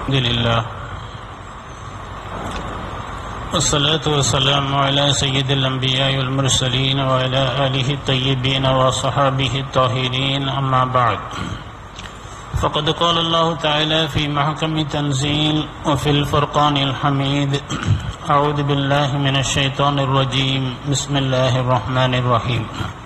الحمد لله والصلاة والسلام على سيد الأنبياء والمرسلين وعلى آله الطيبين وصحابه الطاهرين أما بعد فقد قال الله تعالى في محكم تنزيل وفي الفرقان الحميد أعوذ بالله من الشيطان الرجيم بسم الله الرحمن الرحيم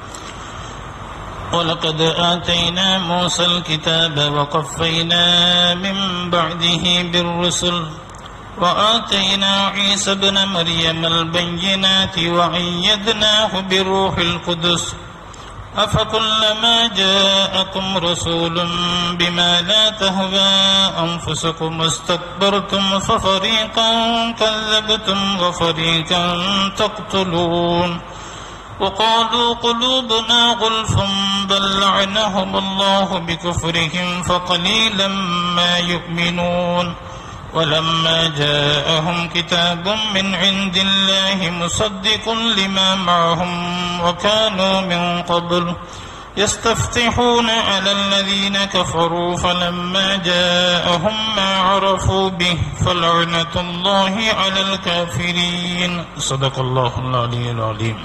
ولقد آتينا موسى الكتاب وقفينا من بعده بالرسل وآتينا عيسى ابن مريم البينات وأيدناه بروح القدس أفكلما جاءكم رسول بما لا تهوى أنفسكم استكبرتم ففريقا كذبتم وفريقا تقتلون وقالوا قلوبنا غلف بل لعنهم الله بكفرهم فقليلا ما يؤمنون ولما جاءهم كتاب من عند الله مصدق لما معهم وكانوا من قبل يستفتحون على الذين كفروا فلما جاءهم ما عرفوا به فلعنة الله على الكافرين صدق الله العلي العظيم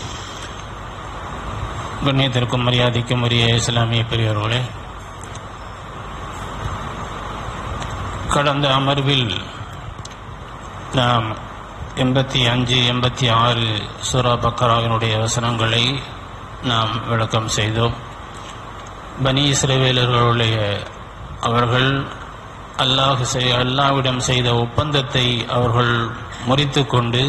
கண்ணியத்திற்கும் மரியாதைக்கும் உரிய இஸ்லாமிய பெரியவர்களே கடந்த அமர்வில் நாம் எண்பத்தி அஞ்சு எண்பத்தி ஆறு சூரா பக்கராவினுடைய வசனங்களை நாம் விளக்கம் செய்தோம் பனி இஸ்ரவேலர்களுடைய அவர்கள் அல்லாஹ் செய் அல்லாவிடம் செய்த ஒப்பந்தத்தை அவர்கள் முறித்து கொண்டு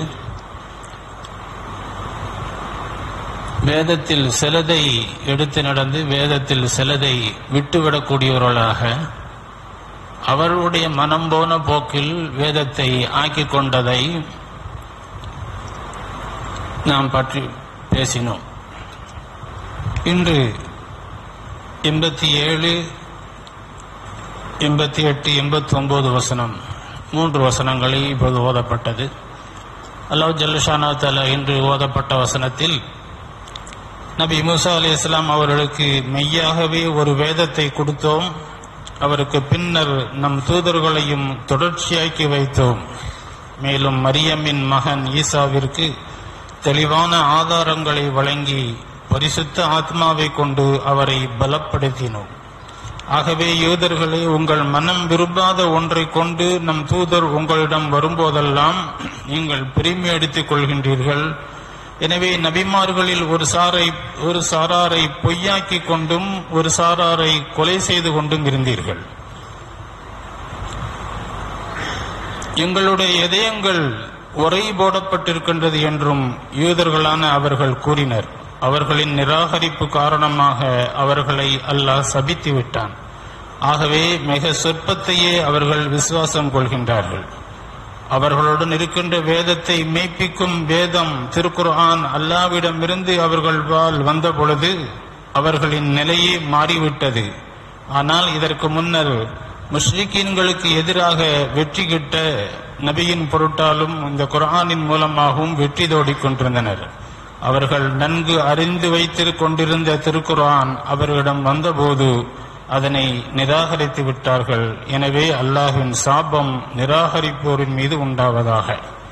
வேதத்தில் சிலதை எடுத்து நடந்து வேதத்தில் சிலதை விட்டுவிடக்கூடியவர்களாக அவர்களுடைய மனம் போன போக்கில் வேதத்தை ஆக்கிக் கொண்டதை நாம் பற்றி பேசினோம் இன்று எண்பத்தி ஏழு எண்பத்தி எட்டு எண்பத்தி ஒன்பது வசனம் மூன்று வசனங்களை இப்போது ஓதப்பட்டது அல்லாஹ் ஜல்லுஷானா தலா இன்று ஓதப்பட்ட வசனத்தில் நபி மூசா அலி இஸ்லாம் அவர்களுக்கு மெய்யாகவே ஒரு வேதத்தை கொடுத்தோம் அவருக்கு பின்னர் நம் தூதர்களையும் தொடர்ச்சியாக்கி வைத்தோம் மேலும் மரியமின் மகன் ஈசாவிற்கு தெளிவான ஆதாரங்களை வழங்கி பரிசுத்த ஆத்மாவை கொண்டு அவரை பலப்படுத்தினோம் ஆகவே யூதர்களே உங்கள் மனம் விரும்பாத ஒன்றை கொண்டு நம் தூதர் உங்களிடம் வரும்போதெல்லாம் நீங்கள் பெருமை எடுத்துக் கொள்கின்றீர்கள் எனவே நபிமார்களில் ஒரு சாரை ஒரு சாராரை பொய்யாக்கி கொண்டும் ஒரு சாராரை கொலை செய்து கொண்டும் இருந்தீர்கள் எங்களுடைய இதயங்கள் உரை போடப்பட்டிருக்கின்றது என்றும் யூதர்களான அவர்கள் கூறினர் அவர்களின் நிராகரிப்பு காரணமாக அவர்களை அல்லாஹ் சபித்து விட்டான் ஆகவே மிக சொற்பத்தையே அவர்கள் விசுவாசம் கொள்கின்றார்கள் அவர்களுடன் இருக்கின்ற வேதத்தை மெய்ப்பிக்கும் வேதம் திருக்குர்ஆன் அல்லாவிடமிருந்து அவர்கள் வாழ் வந்த பொழுது அவர்களின் நிலையே மாறிவிட்டது ஆனால் இதற்கு முன்னர் முஸ்லிக்கீன்களுக்கு எதிராக வெற்றி கிட்ட நபியின் பொருட்டாலும் இந்த குர்ஆனின் மூலமாகவும் வெற்றி தோடிக் கொண்டிருந்தனர் அவர்கள் நன்கு அறிந்து வைத்துக் கொண்டிருந்த திருக்குர்ஆன் அவர்களிடம் வந்தபோது அதனை நிராகரித்து விட்டார்கள் எனவே அல்லாஹின் சாபம் நிராகரிப்போரின் மீது உண்டாவதாக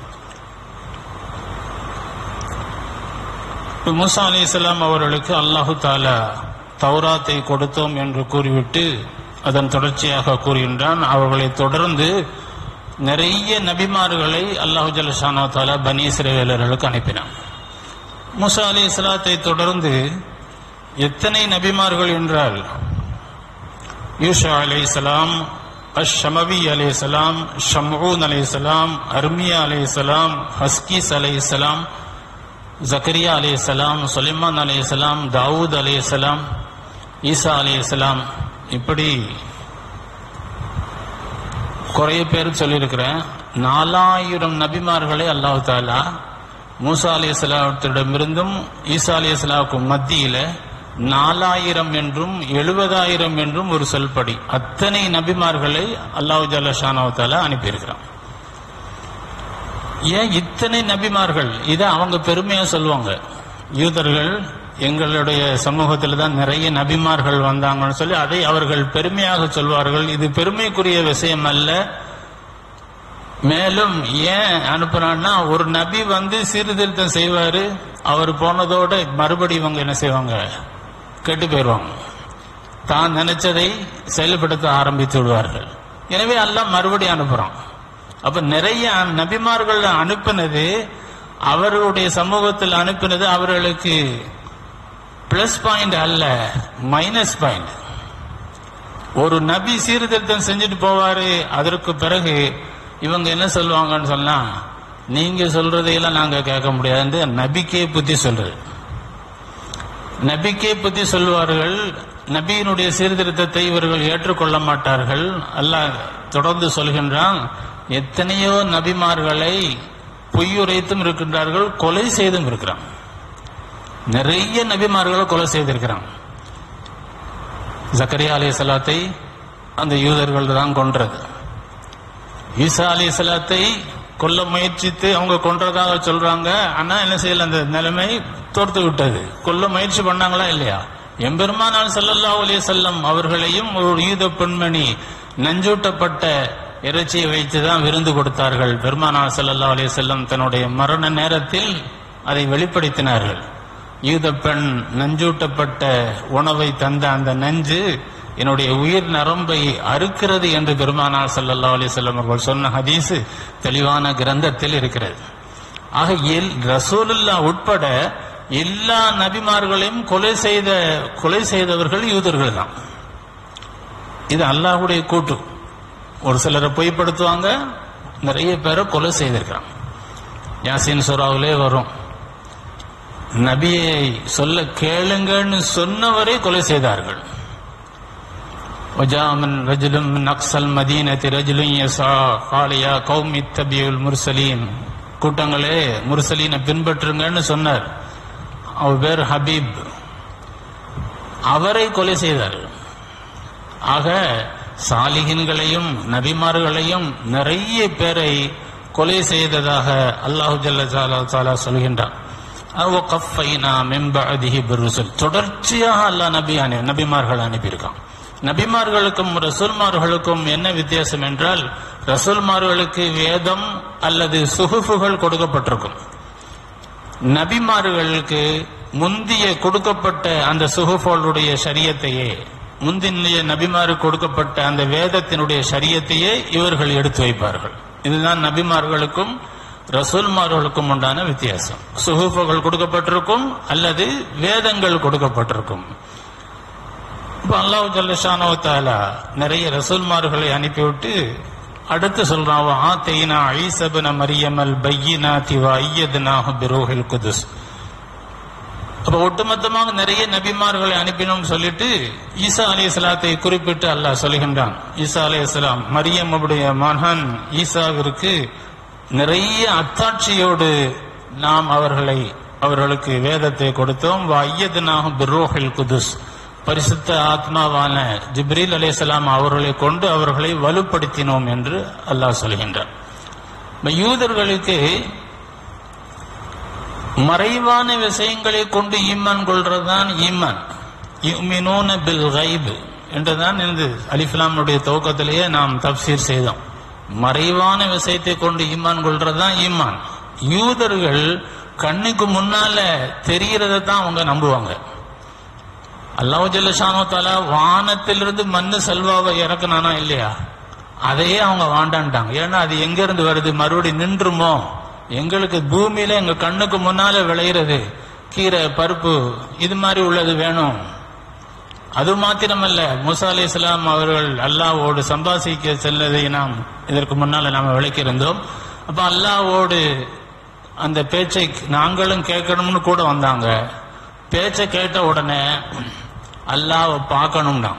முசா அலி இஸ்லாம் அவர்களுக்கு அல்லாஹு தாலா தௌராத்தை கொடுத்தோம் என்று கூறிவிட்டு அதன் தொடர்ச்சியாக கூறுகின்றான் அவர்களை தொடர்ந்து நிறைய நபிமார்களை அல்லாஹு ஜல்ஷானா தாலா பனி இஸ்ரேலர்களுக்கு அனுப்பினான் முசா அலி இஸ்லாத்தை தொடர்ந்து எத்தனை நபிமார்கள் என்றால் யூஷா அலை சலாம் அஷமவி அலை சலாம் ஷம்ஊன் அலை சலாம் அர்மியா அலை சலாம் ஹஸ்கீஸ் அலை சலாம் ஜக்கரியா அலே சலாம் சுலைமான் அலே சலாம் தாவூத் அலே சலாம் ஈசா அலே சலாம் இப்படி குறைய பேர் சொல்லியிருக்கிறேன் நாலாயிரம் நபிமார்களை அல்லாஹு தாலா மூசா அலி சலாத்திடமிருந்தும் ஈசா அலி சலாவுக்கும் மத்தியில நாலாயிரம் என்றும் எழுபதாயிரம் என்றும் ஒரு சொல்படி அத்தனை நபிமார்களை அல்லாஹு ஜல்லா ஷானாவத்தால அனுப்பியிருக்கிறான் ஏன் இத்தனை நபிமார்கள் இதை அவங்க பெருமையா சொல்லுவாங்க யூதர்கள் எங்களுடைய சமூகத்தில் தான் நிறைய நபிமார்கள் வந்தாங்கன்னு சொல்லி அதை அவர்கள் பெருமையாக சொல்வார்கள் இது பெருமைக்குரிய விஷயம் அல்ல மேலும் ஏன் அனுப்புறான்னா ஒரு நபி வந்து சீர்திருத்தம் செய்வாரு அவர் போனதோட மறுபடி இவங்க என்ன செய்வாங்க கெட்டு போயிடுவாங்க தான் நினைச்சதை செயல்படுத்த ஆரம்பித்து விடுவார்கள் எனவே அல்லாஹ் மறுபடி அனுப்புறான் அப்ப நிறைய நபிமார்கள் அனுப்பினது அவர்களுடைய சமூகத்தில் அனுப்பினது அவர்களுக்கு பிளஸ் பாயிண்ட் அல்ல மைனஸ் பாயிண்ட் ஒரு நபி சீர்திருத்தம் செஞ்சுட்டு போவாரு அதற்கு பிறகு இவங்க என்ன சொல்லுவாங்கன்னு சொன்னா நீங்க சொல்றதையெல்லாம் நாங்க கேட்க முடியாது நபிக்கே புத்தி சொல்றது நபிக்கே புத்தி சொல்வார்கள் நபியினுடைய சீர்திருத்தத்தை இவர்கள் ஏற்றுக்கொள்ள மாட்டார்கள் அல்லாஹ் தொடர்ந்து சொல்கின்றான் எத்தனையோ நபிமார்களை பொய்யுரைத்தும் இருக்கின்றார்கள் கொலை செய்தும் இருக்கிறான் நிறைய நபிமார்களை கொலை செய்திருக்கிறான் ஜக்கரியா அலி சலாத்தை அந்த யூதர்கள் தான் கொன்றது ஈசா அலி சலாத்தை கொல்ல முயற்சித்து அவங்க கொன்றதாக சொல்றாங்க ஆனா என்ன செய்யல அந்த நிலைமை தோர்த்து விட்டது கொல்ல முயற்சி பண்ணாங்களா இல்லையா எம்பெருமானால் ஸல்லல்லாஹு அலைஹி வஸல்லம் அவர்களையும் ஒரு யூத பெண்மணி நஞ்சூட்டப்பட்ட இறைச்சியை வைத்து தான் விருந்து கொடுத்தார்கள் பெருமானார் ஸல்லல்லாஹு அலைஹி வஸல்லம் தன்னுடைய மரண நேரத்தில் அதை வெளிப்படுத்தினார்கள் யூத பெண் நஞ்சூட்டப்பட்ட உணவை தந்த அந்த நஞ்சு என்னுடைய உயிர் நரம்பை அறுக்கிறது என்று பெருமானார் ஸல்லல்லாஹு அலைஹி வஸல்லம் அவர்கள் சொன்ன ஹதீஸ் தெளிவான கிரந்தத்தில் இருக்கிறது ஆக எல் ரசூலுல்லா உட்பட எல்லா நபிமார்களையும் கொலை செய்த கொலை செய்தவர்கள் யூதர்கள் தான் இது அல்லாஹ்வுடைய கூட்டு ஒரு சிலரை பொய்ப்படுத்துவாங்க நிறைய பேரை கொலை செய்திருக்கிறான் யாசின் சூறாவிலே வரும் நபியை சொல்ல கேளுங்கன்னு சொன்னவரை கொலை செய்தார்கள் وجاء من رجل من أقصى المدينة رجل يسعى قال يا قوم اتبعوا المرسلين கூட்டங்களே முர்சலீனை பின்பற்றுங்கன்னு சொன்னார் அவர் பேர் ஹபீப் அவரை கொலை செய்தார்கள் ஆக சாலிகின்களையும் நபிமார்களையும் நிறைய பேரை கொலை செய்ததாக அல்லாஹு ஜல்ல ஜாலா தாலா சொல்கின்றான் அவ கஃபைனா மெம்பஅதிஹி பிர்ருசுல் தொடர்ச்சியாக அல்லாஹ் நபி அனு நபிமார்கள் அனுப்பியிருக்கான் நபிமார்களுக்கும் ரசூல்மார்களுக்கும் என்ன வித்தியாசம் என்றால் ரசூல்மார்களுக்கு வேதம் அல்லது சுகுஃபுகள் கொடுக்கப்பட்டிருக்கும் நபிமார்களுக்கு முந்திய கொடுக்கப்பட்ட அந்த சுகுஃபோளுடைய ஷரியத்தையே முந்திய நபிமாரு கொடுக்கப்பட்ட அந்த வேதத்தினுடைய ஷரியத்தையே இவர்கள் எடுத்து வைப்பார்கள் இதுதான் நபிமார்களுக்கும் ரசூல்மார்களுக்கும் உண்டான வித்தியாசம் சுகுஃபுகள் கொடுக்கப்பட்டிருக்கும் அல்லது வேதங்கள் கொடுக்கப்பட்டிருக்கும் இப்ப அல்லாஹ் ஜல்லஷானோ தாலா நிறைய ரசூல்மார்களை அனுப்பிவிட்டு அடுத்து சொல்றான் ஆத்தைனா ஐசபன மரியமல் பையினா திவா ஐயதுனாக பிரோஹில் குதுஸ் அப்ப ஒட்டுமொத்தமாக நிறைய நபிமார்களை அனுப்பினோம் சொல்லிட்டு ஈசா அலி இஸ்லாத்தை குறிப்பிட்டு அல்லாஹ் சொல்கின்றான் ஈசா அலி இஸ்லாம் மரியமுடைய மகன் ஈசாவிற்கு நிறைய அத்தாட்சியோடு நாம் அவர்களை அவர்களுக்கு வேதத்தை கொடுத்தோம் ஐயதுனாக பிரோஹில் குதுஸ் பரிசுத்த ஆத்மாவான ஜிப்ரீல் அலைஹிஸ்ஸலாம் அவர்களை கொண்டு அவர்களை வலுப்படுத்தினோம் என்று அல்லாஹ் சொல்கின்றார் இப்ப யூதர்களுக்கு மறைவான விஷயங்களை கொண்டு ஈமான் கொள்றதுதான் ஈமான் யுமினூன பில் கைப் என்றுதான் இந்த அலிஃப்லாமுடைய துவக்கத்திலேயே நாம் தப்சீர் செய்தோம் மறைவான விஷயத்தை கொண்டு ஈமான் கொள்றதுதான் ஈமான் யூதர்கள் கண்ணுக்கு முன்னால தெரிகிறத தான் அவங்க நம்புவாங்க அல்லாஹ் ஜல்லஷானோ தாலா வானத்திலிருந்து மண்ணு செல்வாவை இறக்குனானா இல்லையா அதையே அவங்க வாண்டான்ட்டாங்க ஏன்னா அது எங்க இருந்து வருது மறுபடி நின்றுமோ எங்களுக்கு பூமியில எங்க கண்ணுக்கு முன்னால விளையிறது கீரை பருப்பு இது மாதிரி உள்ளது வேணும் அது மாத்திரமல்ல மூசா அலி இஸ்லாம் அவர்கள் அல்லாவோடு சம்பாசிக்க செல்லதை நாம் இதற்கு முன்னால நாம விளக்கியிருந்தோம் அப்ப அல்லாவோடு அந்த பேச்சை நாங்களும் கேட்கணும்னு கூட வந்தாங்க பேச்சை கேட்ட உடனே அல்லாவை பார்க்கணும்னா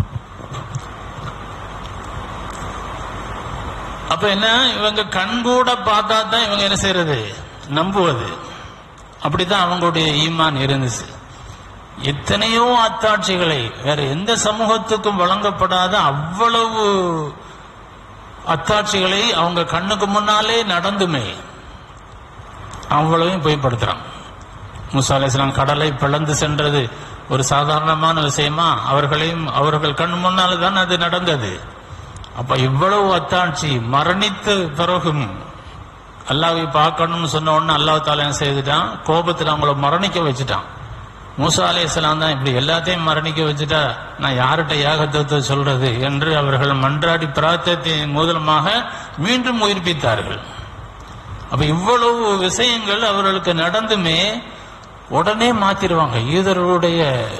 அப்ப என்ன இவங்க கண்கூட பார்த்தா தான் இவங்க என்ன செய்யறது நம்புவது அப்படிதான் அவங்களுடைய ஈமான் இருந்துச்சு எத்தனையோ அத்தாட்சிகளை வேற எந்த சமூகத்துக்கும் வழங்கப்படாத அவ்வளவு அத்தாட்சிகளை அவங்க கண்ணுக்கு முன்னாலே நடந்துமே அவ்வளவையும் பொய்ப்படுத்துறான் முசா அலிஸ்லாம் கடலை பிளந்து சென்றது ஒரு சாதாரணமான விஷயமா அவர்களையும் அவர்கள் கண் முன்னால் தான் அது நடந்தது அப்ப இவ்வளவு அத்தாட்சி மரணித்த பிறகும் அல்லாவை பார்க்கணும்னு சொன்ன உடனே அல்லாஹ் தாலா என்ன செய்துட்டான் கோபத்தில் அவங்கள மரணிக்க வச்சுட்டான் மூசா அலையாம் தான் இப்படி எல்லாத்தையும் மரணிக்க வச்சுட்டா நான் யார்கிட்ட யாகத்தை சொல்றது என்று அவர்கள் மன்றாடி பிரார்த்தத்தின் மூலமாக மீண்டும் உயிர்ப்பித்தார்கள் அப்ப இவ்வளவு விஷயங்கள் அவர்களுக்கு நடந்துமே உடனே மாத்திருவாங்க யூதர்களுடைய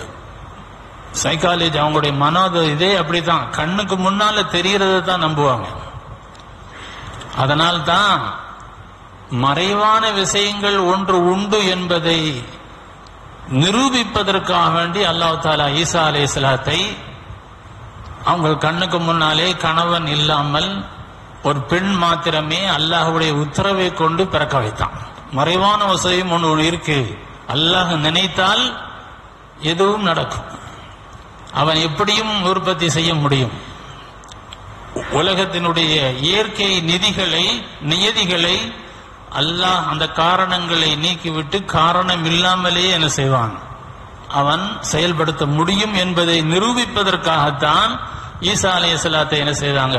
சைக்காலஜி அவங்களுடைய மனோத இதே அப்படித்தான் கண்ணுக்கு முன்னால தெரியறதை தான் நம்புவாங்க அதனால்தான் மறைவான விஷயங்கள் ஒன்று உண்டு என்பதை நிரூபிப்பதற்காக வேண்டி அல்லாஹ் தாலா ஈசா அலை சலாத்தை அவங்க கண்ணுக்கு முன்னாலே கணவன் இல்லாமல் ஒரு பெண் மாத்திரமே அல்லாஹுடைய உத்தரவை கொண்டு பிறக்க வைத்தான் மறைவான வசதியும் ஒன்று இருக்கு அல்லாஹ் நினைத்தால் எதுவும் நடக்கும் அவன் எப்படியும் உற்பத்தி செய்ய முடியும் உலகத்தினுடைய இயற்கை நிதிகளை நியதிகளை அல்லாஹ் அந்த காரணங்களை நீக்கிவிட்டு காரணம் இல்லாமலே என்ன செய்வான் அவன் செயல்படுத்த முடியும் என்பதை நிரூபிப்பதற்காகத்தான் ஈசா அலையலாத்தை என்ன செய்தாங்க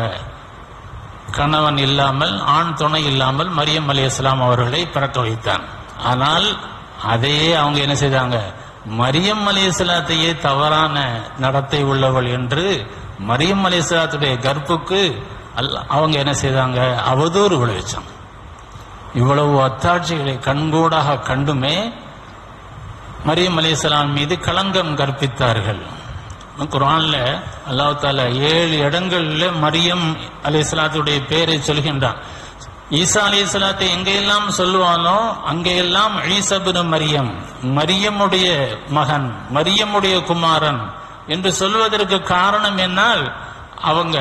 கணவன் இல்லாமல் ஆண் துணை இல்லாமல் மரியம் அலி இஸ்லாம் அவர்களை பிறக்க வைத்தான் ஆனால் அதையே அவங்க என்ன செய்தாங்க மரியம் அலி இஸ்லாத்தையே தவறான நடத்தை உள்ளவள் என்று மரியம் அலி இஸ்லாத்துடைய கர்ப்புக்கு அல்ல அவங்க என்ன செய்தாங்க அவதூறு விளைவிச்சாங்க இவ்வளவு அத்தாட்சிகளை கண்கூடாக கண்டுமே மரியம் அலிஸ்லாம் மீது களங்கம் கற்பித்தார்கள் குரான்ல அல்லாஹ் தாலா ஏழு இடங்கள்ல மரியம் அலிஸ்லாத்துடைய பெயரை சொல்கின்றான் ஈசா அலி இஸ்லாத்தை எங்கெல்லாம் சொல்லுவானோ அங்கெல்லாம் ஈசபுன மரியம் மரியமுடைய மகன் மரியமுடைய குமாரன் என்று சொல்வதற்கு காரணம் என்னால் அவங்க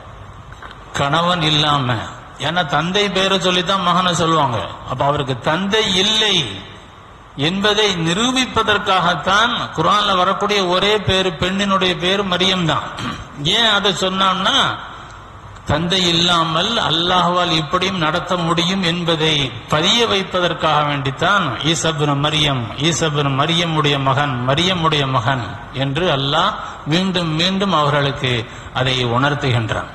கணவன் இல்லாம ஏன்னா தந்தை பேரை சொல்லித்தான் மகனை சொல்லுவாங்க அப்ப அவருக்கு தந்தை இல்லை என்பதை நிரூபிப்பதற்காகத்தான் குரான்ல வரக்கூடிய ஒரே பேரு பெண்ணினுடைய பேர் மரியம் தான் ஏன் அதை சொன்னான்னா தந்தை இல்லாமல் அல்லாஹ்வால் இப்படியும் நடத்த முடியும் என்பதை பதிய வைப்பதற்காக வேண்டித்தான் ஈசபின் மரியம் ஈசபின் மரியமுடைய மகன் மரியமுடைய மகன் என்று அல்லாஹ் மீண்டும் மீண்டும் அவர்களுக்கு அதை உணர்த்துகின்றான்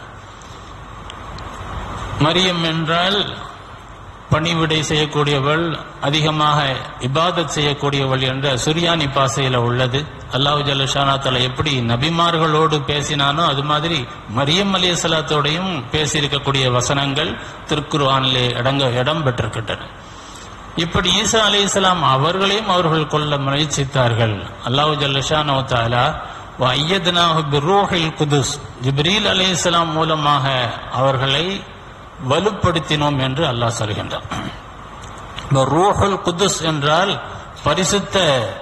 மரியம் என்றால் பணிவிடை செய்யக்கூடியவள் அதிகமாக இபாதத் செய்யக்கூடியவள் என்ற சுரியானி பாசையில உள்ளது அல்லாஹு ஜல்லஷானா தலா எப்படி நபிமார்களோடு பேசினானோ அது மாதிரி மரியம் அலி சலாத்தோடையும் பேசியிருக்கக்கூடிய வசனங்கள் திருக்குர்ஆனிலே இடங்க இடம் பெற்றிருக்கின்றன இப்படி ஈசா அலி இஸ்லாம் அவர்களையும் அவர்கள் கொள்ள முயற்சித்தார்கள் அல்லாஹு ஜல்லஷானோ தாலா ஐயத்னாஹு பிரோஹில் குதுஸ் ஜிப்ரீல் அலி இஸ்லாம் மூலமாக அவர்களை வலுப்படுத்தினோம் என்று அல்லாஹ் சொல்கின்றான் ரூஹுல் குதுஸ் என்றால் பரிசுத்த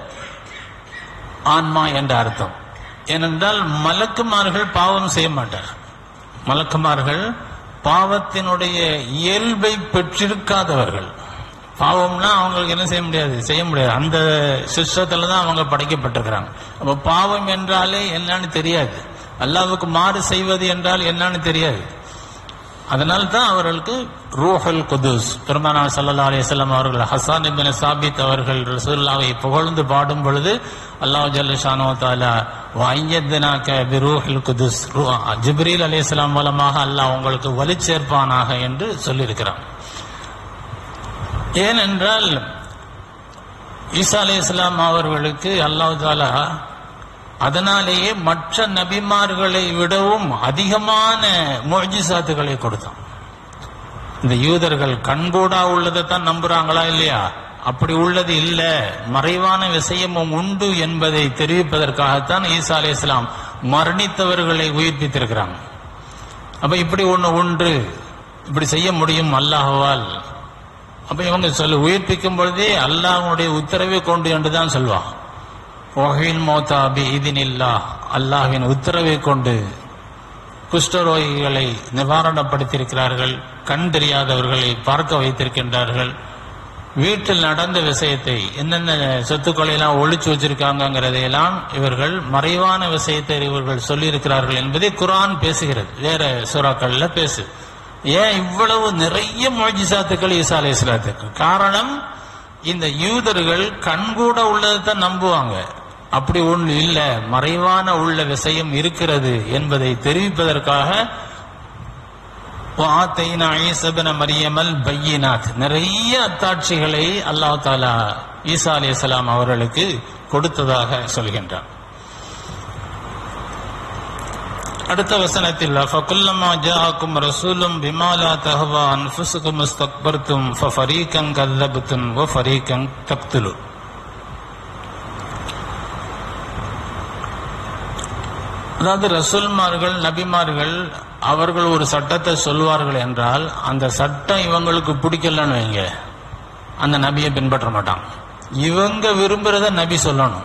ஆன்மா என்ற அர்த்தம் ஏனென்றால் மலக்குமார்கள் பாவம் செய்ய மாட்டார் மலக்குமார்கள் பாவத்தினுடைய இயல்பை பெற்றிருக்காதவர்கள் பாவம்னா அவங்களுக்கு என்ன செய்ய முடியாது செய்ய முடியாது அந்த சிஸ்டத்துல தான் அவங்க படைக்கப்பட்டிருக்கிறாங்க அப்ப பாவம் என்றாலே என்னன்னு தெரியாது அல்லாவுக்கு மாறு செய்வது என்றால் என்னன்னு தெரியாது அதனால தான் அவர்களுக்கு ரூஹல் குதுஸ் பெருமானா சல்லா அலிசல்லாம் அவர்கள் ஹசான் இபின் சாபித் அவர்கள் ரசூல்லாவை புகழ்ந்து பாடும் பொழுது அல்லாஹ் ஜல்லஷானோ தாலா வாய்யத்னாக்க பிரூஹில் குதுஸ் ஜிப்ரீல் அலிஸ்லாம் மூலமாக அல்லாஹ் உங்களுக்கு வலி சேர்ப்பானாக என்று சொல்லியிருக்கிறான் ஏனென்றால் ஈசா அலி இஸ்லாம் அவர்களுக்கு அல்லாஹ் தாலா அதனாலேயே மற்ற நபிமார்களை விடவும் அதிகமான மொஜிசாத்துகளை கொடுத்தான் இந்த யூதர்கள் கண்கூடா உள்ளதை தான் நம்புறாங்களா இல்லையா அப்படி உள்ளது இல்ல மறைவான விஷயமும் உண்டு என்பதை தெரிவிப்பதற்காகத்தான் ஈசா அலி இஸ்லாம் மரணித்தவர்களை உயிர்ப்பித்திருக்கிறாங்க அப்ப இப்படி ஒண்ணு உண்டு இப்படி செய்ய முடியும் அல்லாஹுவால் அப்ப இவங்க சொல்லு உயிர்ப்பிக்கும் பொழுதே அல்லாஹனுடைய உத்தரவை கொண்டு என்றுதான் சொல்வான் ஒஹில் மோதாபி இதினில்லா அல்லாஹ்வின் உத்தரவை கொண்டு குஷ்டரோகிகளை நிவாரணப்படுத்தியிருக்கிறார்கள் கண் தெரியாதவர்களை பார்க்க வைத்திருக்கின்றார்கள் வீட்டில் நடந்த விஷயத்தை என்னென்ன சொத்துக்களை எல்லாம் ஒழிச்சு வச்சிருக்காங்கிறதையெல்லாம் இவர்கள் மறைவான விஷயத்தை இவர்கள் சொல்லியிருக்கிறார்கள் என்பதை குரான் பேசுகிறது வேற சூறாக்கள்ல பேசு ஏன் இவ்வளவு நிறைய மொழிசாத்துக்கள் ஈசா அலி இஸ்லாத்துக்கு காரணம் இந்த யூதர்கள் கண்கூட உள்ளதை தான் நம்புவாங்க அப்படி ஒன்று இல்ல மறைவான உள்ள விஷயம் இருக்கிறது என்பதை தெரிவிப்பதற்காக ஆத்தைனா ஈசபன மரியமல் பையினாத் நிறைய அத்தாட்சிகளை அல்லாஹ் தாலா ஈசா அலைஹிஸ்ஸலாம் அவர்களுக்கு கொடுத்ததாக சொல்கின்றான் அடுத்த வசனத்தில் ஃபகுல்லமா ஜாஅக்கும் ரசூலும் பிமா லா தஹவா அன்ஃபுசுகும் இஸ்தக்பர்தும் ஃபஃபரீகன் கல்லப்தும் வ ஃபரீகன் தக்துலு அதாவது ரசூல்மார்கள் நபிமார்கள் அவர்கள் ஒரு சட்டத்தை சொல்வார்கள் என்றால் அந்த சட்டம் இவங்களுக்கு பிடிக்கலன்னு வைங்க அந்த நபியை பின்பற்ற மாட்டான் இவங்க விரும்புறத நபி சொல்லணும்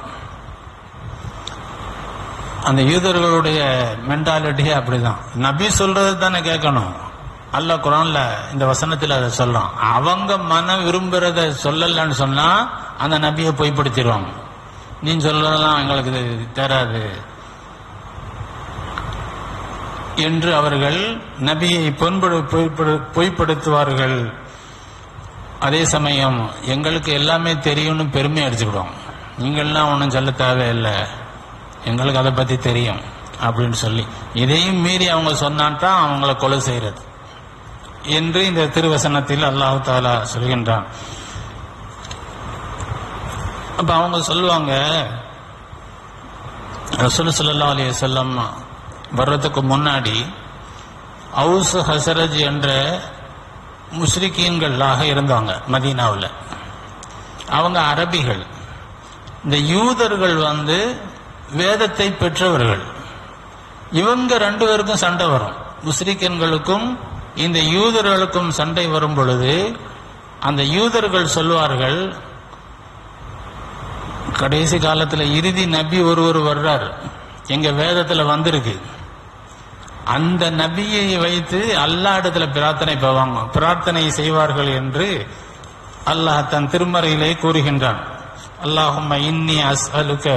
அந்த யூதர்களுடைய மென்டாலிட்டியே அப்படிதான் நபி சொல்றது தானே கேட்கணும் அல்ல குரான்ல இந்த வசனத்தில் அதை சொல்றான் அவங்க மனம் விரும்புறத சொல்லலன்னு சொன்னா அந்த நபியை பொய்ப்படுத்திடுவாங்க நீ சொல்றதெல்லாம் எங்களுக்கு இது தேராது என்று அவர்கள் நபியை பொன்படு பொய்ப்படு- பொய்ப்படுத்துவார்கள் அதே சமயம் எங்களுக்கு எல்லாமே தெரியும்னு பெருமை அடிச்சுக்கிடுவோம் நீங்கள்லாம் ஒன்றும் சொல்ல தேவையில்லை எங்களுக்கு அதை பத்தி தெரியும் அப்படின்னு சொல்லி இதையும் மீறி அவங்க சொன்னான்தான் அவங்கள கொலை செய்யறது என்று இந்த திருவசனத்தில் அல்லாஹு தாலா சொல்கின்றான் அப்ப அவங்க சொல்லுவாங்க ரசூல் ஸல்லல்லாஹு அலைஹி வஸல்லம் வர்றதுக்கு முன்னாடி அவுஸ் ஹசரஜ் என்ற முஸ்ரிக்கீன்களாக இருந்தாங்க மதீனாவில் அவங்க அரபிகள் இந்த யூதர்கள் வந்து வேதத்தை பெற்றவர்கள் இவங்க ரெண்டு பேருக்கும் சண்டை வரும் முஸ்ரிக்கன்களுக்கும் இந்த யூதர்களுக்கும் சண்டை வரும் பொழுது அந்த யூதர்கள் சொல்வார்கள் கடைசி காலத்துல இறுதி நபி ஒருவர் வர்றார் எங்க வேதத்துல வந்திருக்கு அந்த நபியை வைத்து அல்லாஹ் இடத்துல பிரார்த்தனை போவாங்க பிரார்த்தனை செய்வார்கள் என்று அல்லாஹ் தன் திருமறையிலே கூறுகின்றான் அல்லாஹும்ம இன்னி அஸ்அலுக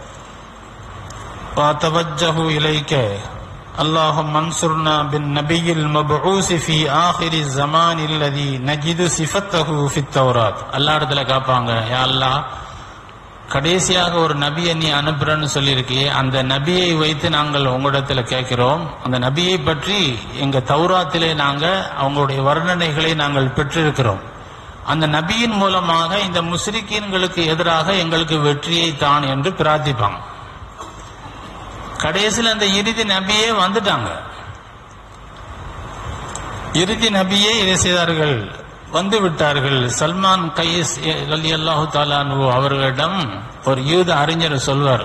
وأتوجه إليك اللهم انصرنا بالنبي المبعوث في آخر الزمان الذي نجد صفته في التوراة அல்லாஹ் இடத்துல காப்பாங்க யா அல்லாஹ் கடைசியாக ஒரு நபியை நீ அனுப்புறன்னு சொல்லியிருக்கியே அந்த நபியை வைத்து நாங்கள் உங்களிடத்துல கேட்கிறோம் அந்த நபியை பற்றி எங்க தௌராத்திலே நாங்க அவங்களுடைய வர்ணனைகளை நாங்கள் பெற்றிருக்கிறோம் அந்த நபியின் மூலமாக இந்த முஸ்லிக்கீன்களுக்கு எதிராக எங்களுக்கு வெற்றியை தான் என்று பிரார்த்திப்பாங்க கடைசியில் அந்த இறுதி நபியே வந்துட்டாங்க இறுதி நபியே இதை செய்தார்கள் வந்து விட்டார்கள் சல்மான் கைஸ் அலி அல்லாஹு தாலானு அவர்களிடம் ஒரு யூத அறிஞர் சொல்வார்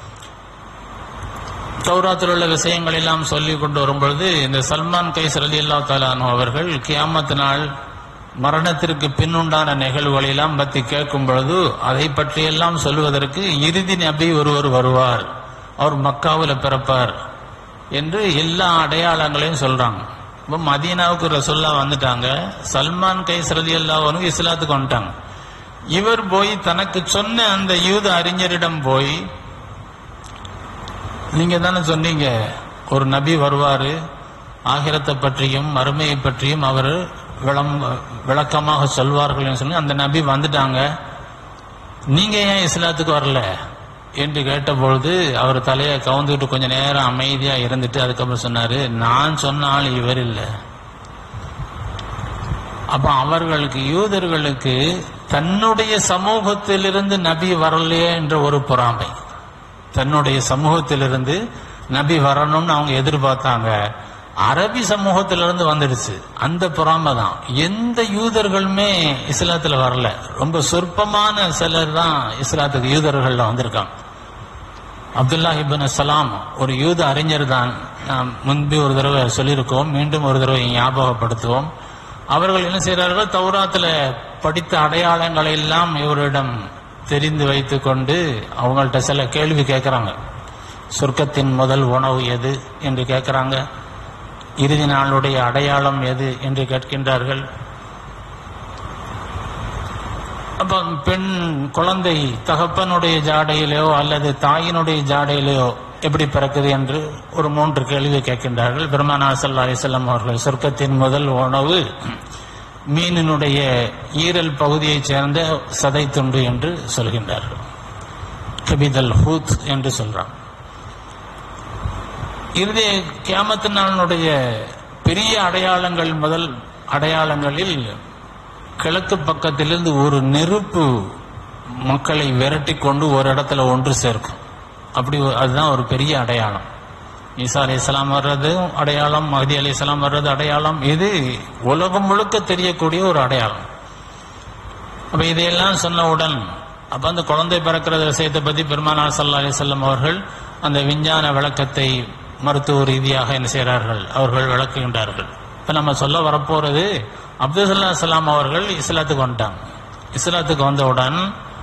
தௌராத்தில் உள்ள விஷயங்கள் எல்லாம் சொல்லி கொண்டு வரும்பொழுது இந்த சல்மான் கைஸ் அலி அல்லா தாலானு அவர்கள் கியாமத்து நாள் மரணத்திற்கு பின்னுண்டான நிகழ்வுகளை எல்லாம் பற்றி கேட்கும் பொழுது அதை பற்றியெல்லாம் சொல்வதற்கு இறுதி நபி ஒருவர் வருவார் அவர் மக்காவில் பிறப்பார் என்று எல்லா அடையாளங்களையும் சொல்றாங்க இப்போ மதீனாவுக்கு ரசோல்லா வந்துட்டாங்க சல்மான் கைஸ் ரலி அல்லாஹ் இஸ்லாத்துக்கு வந்துட்டாங்க இவர் போய் தனக்கு சொன்ன அந்த யூத அறிஞரிடம் போய் நீங்க தானே சொன்னீங்க ஒரு நபி வருவாரு ஆகிரத்தை பற்றியும் மறுமையை பற்றியும் அவர் விளம் விளக்கமாக சொல்வார்கள் சொல்லி அந்த நபி வந்துட்டாங்க நீங்க ஏன் இஸ்லாத்துக்கு வரல என்று கேட்டபொழுது அவர் தலையை கவுந்துட்டு கொஞ்ச நேரம் அமைதியா இருந்துட்டு அதுக்கப்புறம் சொன்னாரு நான் சொன்ன ஆள் இவர் இல்லை அப்ப அவர்களுக்கு யூதர்களுக்கு தன்னுடைய சமூகத்திலிருந்து நபி வரலையே என்ற ஒரு பொறாமை தன்னுடைய சமூகத்திலிருந்து நபி வரணும்னு அவங்க எதிர்பார்த்தாங்க அரபி சமூகத்திலிருந்து வந்துடுச்சு அந்த பொறாமை தான் எந்த யூதர்களுமே இஸ்லாத்துல வரல ரொம்ப சொற்பமான சிலர் தான் இஸ்லாத்துக்கு யூதர்கள்ல வந்திருக்காங்க அப்துல்லா இபின் சலாம் ஒரு யூத அறிஞர் தான் நாம் முன்பு ஒரு தடவை சொல்லியிருக்கோம் மீண்டும் ஒரு தடவை ஞாபகப்படுத்துவோம் அவர்கள் என்ன செய்கிறார்கள் தௌராத்துல படித்த அடையாளங்களை எல்லாம் இவரிடம் தெரிந்து வைத்துக் கொண்டு அவங்கள்ட்ட சில கேள்வி கேட்கறாங்க சொர்க்கத்தின் முதல் உணவு எது என்று கேட்கறாங்க இறுதி நாளுடைய அடையாளம் எது என்று கேட்கின்றார்கள் அப்ப பெண் குழந்தை தகப்பனுடைய ஜாடையிலேயோ அல்லது தாயினுடைய ஜாடையிலேயோ எப்படி பிறக்குது என்று ஒரு மூன்று கேள்வி கேட்கின்றார்கள் பெருமானா சல்லா அலிசல்லாம் அவர்கள் சொர்க்கத்தின் முதல் உணவு மீனினுடைய ஈரல் பகுதியைச் சேர்ந்த சதை துண்டு என்று சொல்கின்றார்கள் கபிதல் ஹூத் என்று சொல்றான் இறுதி கியாமத்து நாளினுடைய பெரிய அடையாளங்கள் முதல் அடையாளங்களில் கிழக்கு பக்கத்திலிருந்து ஒரு நெருப்பு மக்களை விரட்டி கொண்டு ஒரு இடத்துல ஒன்று சேர்க்கும் அப்படி ஒரு- அதுதான் ஒரு பெரிய அடையாளம் ஈசா அலி இஸ்லாம் வர்றது அடையாளம் மஹதி அலி இஸ்லாம் வர்றது அடையாளம் இது உலகம் முழுக்க தெரியக்கூடிய ஒரு அடையாளம் அப்ப இதையெல்லாம் சொன்னவுடன் அப்ப அந்த குழந்தை பிறக்கிற விஷயத்தை பத்தி பெருமானார் சல்லா அலிசல்லம் அவர்கள் அந்த விஞ்ஞான விளக்கத்தை மருத்துவ ரீதியாக என்ன செய்கிறார்கள் அவர்கள் விளக்குகின்றார்கள் இப்ப நம்ம சொல்ல வரப்போறது அப்துல் சல்லா சலாம் அவர்கள் இஸ்லாத்துக்கு வந்துட்டாங்க இஸ்லாத்துக்கு வந்தவுடன்